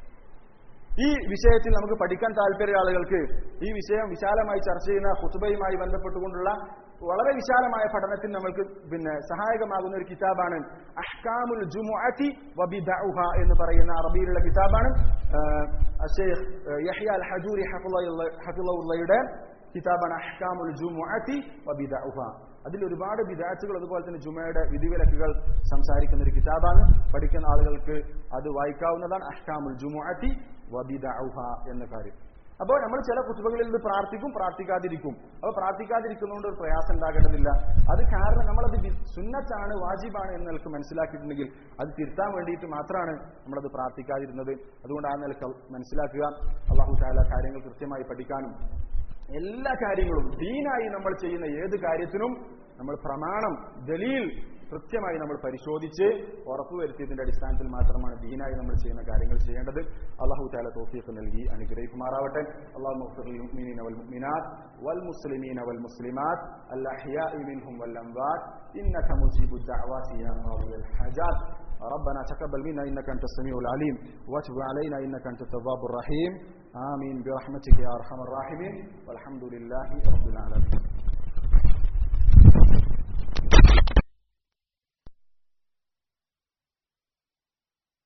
ഈ വിഷയത്തിൽ നമുക്ക് പഠിക്കാൻ താല്പര്യ ആളുകൾക്ക് ഈ വിഷയം വിശാലമായി ചർച്ച ചെയ്യുന്ന ഹുസുബയുമായി ബന്ധപ്പെട്ടുകൊണ്ടുള്ള വളരെ വിശാലമായ പഠനത്തിന് നമ്മൾക്ക് പിന്നെ സഹായകമാകുന്ന ഒരു കിതാബാണ് അഹ്കാമുൽ ജുമുഅത്തി വബിദഉഹ എന്ന് പറയുന്ന അറബിയിലുള്ള കിതാബാണ് ഷെയ്ഖ് യഹ്യ അൽ ഹജൂരി ഹഫിളയുടെ കിതാബാണ് അഹ്കാമുൽ ജുമുഅത്തി വബിദഉഹ അതിൽ ഒരുപാട് വിദാറ്റുകൾ അതുപോലെ തന്നെ ജുമയുടെ വിധിവിലക്കുകൾ സംസാരിക്കുന്ന ഒരു കിതാബാണ് പഠിക്കുന്ന ആളുകൾക്ക് അത് വായിക്കാവുന്നതാണ് അഹ്കാമുൽ ജുമുഅത്തി വബിദഉഹ എന്ന കാര്യം അപ്പോൾ നമ്മൾ ചില കുത്തുബകളിൽ ഇത് പ്രാർത്ഥിക്കും പ്രാർത്ഥിക്കാതിരിക്കും അപ്പോൾ പ്രാർത്ഥിക്കാതിരിക്കുന്നതുകൊണ്ട് ഒരു പ്രയാസം ഉണ്ടാകേണ്ടതില്ല അത് കാരണം നമ്മളത് വി- സുന്നത്താണ് വാജിബാണ് എന്ന് നിലക്ക് മനസ്സിലാക്കിയിട്ടുണ്ടെങ്കിൽ അത് തിരുത്താൻ വേണ്ടിയിട്ട് മാത്രമാണ് നമ്മളത് പ്രാർത്ഥിക്കാതിരുന്നത് അതുകൊണ്ട് ആ നിലക്ക് മനസ്സിലാക്കുക അള്ളാഹു താല കാര്യങ്ങൾ കൃത്യമായി പഠിക്കാനും എല്ലാ കാര്യങ്ങളും ദീനായി നമ്മൾ ചെയ്യുന്ന ഏത് കാര്യത്തിനും നമ്മൾ പ്രമാണം ദലീൽ കൃത്യമായി നമ്മൾ പരിശോധിച്ച് ഉറപ്പുവരുത്തിയതിന്റെ അടിസ്ഥാനത്തിൽ മാത്രമാണ് ദീനായി നമ്മൾ ചെയ്യുന്ന കാര്യങ്ങൾ ചെയ്യേണ്ടത് അള്ളാഹു താല തോഫീഫ് നൽകി അനുഗ്രഹിക്കുമാറാവട്ടെ അള്ളാഹു മുഅ്മിനീന വൽ മുഅ്മിനാത്ത് വൽ മുസ്ലിമീന വൽ മുസ്ലിമാത്ത് അൽഅഹ്യാഇ മിൻഹും വൽ അംവാത്ത് ഇന്നക മുജീബു ദഅവാതി യാ ഖാദിയൽ ഹജാത്ത് ربنا تقبل منا انك انت السميع العليم وتب علينا انك انت التواب الرحيم آمين برحمتك يا أرحم الراحمين والحمد لله رب العالمين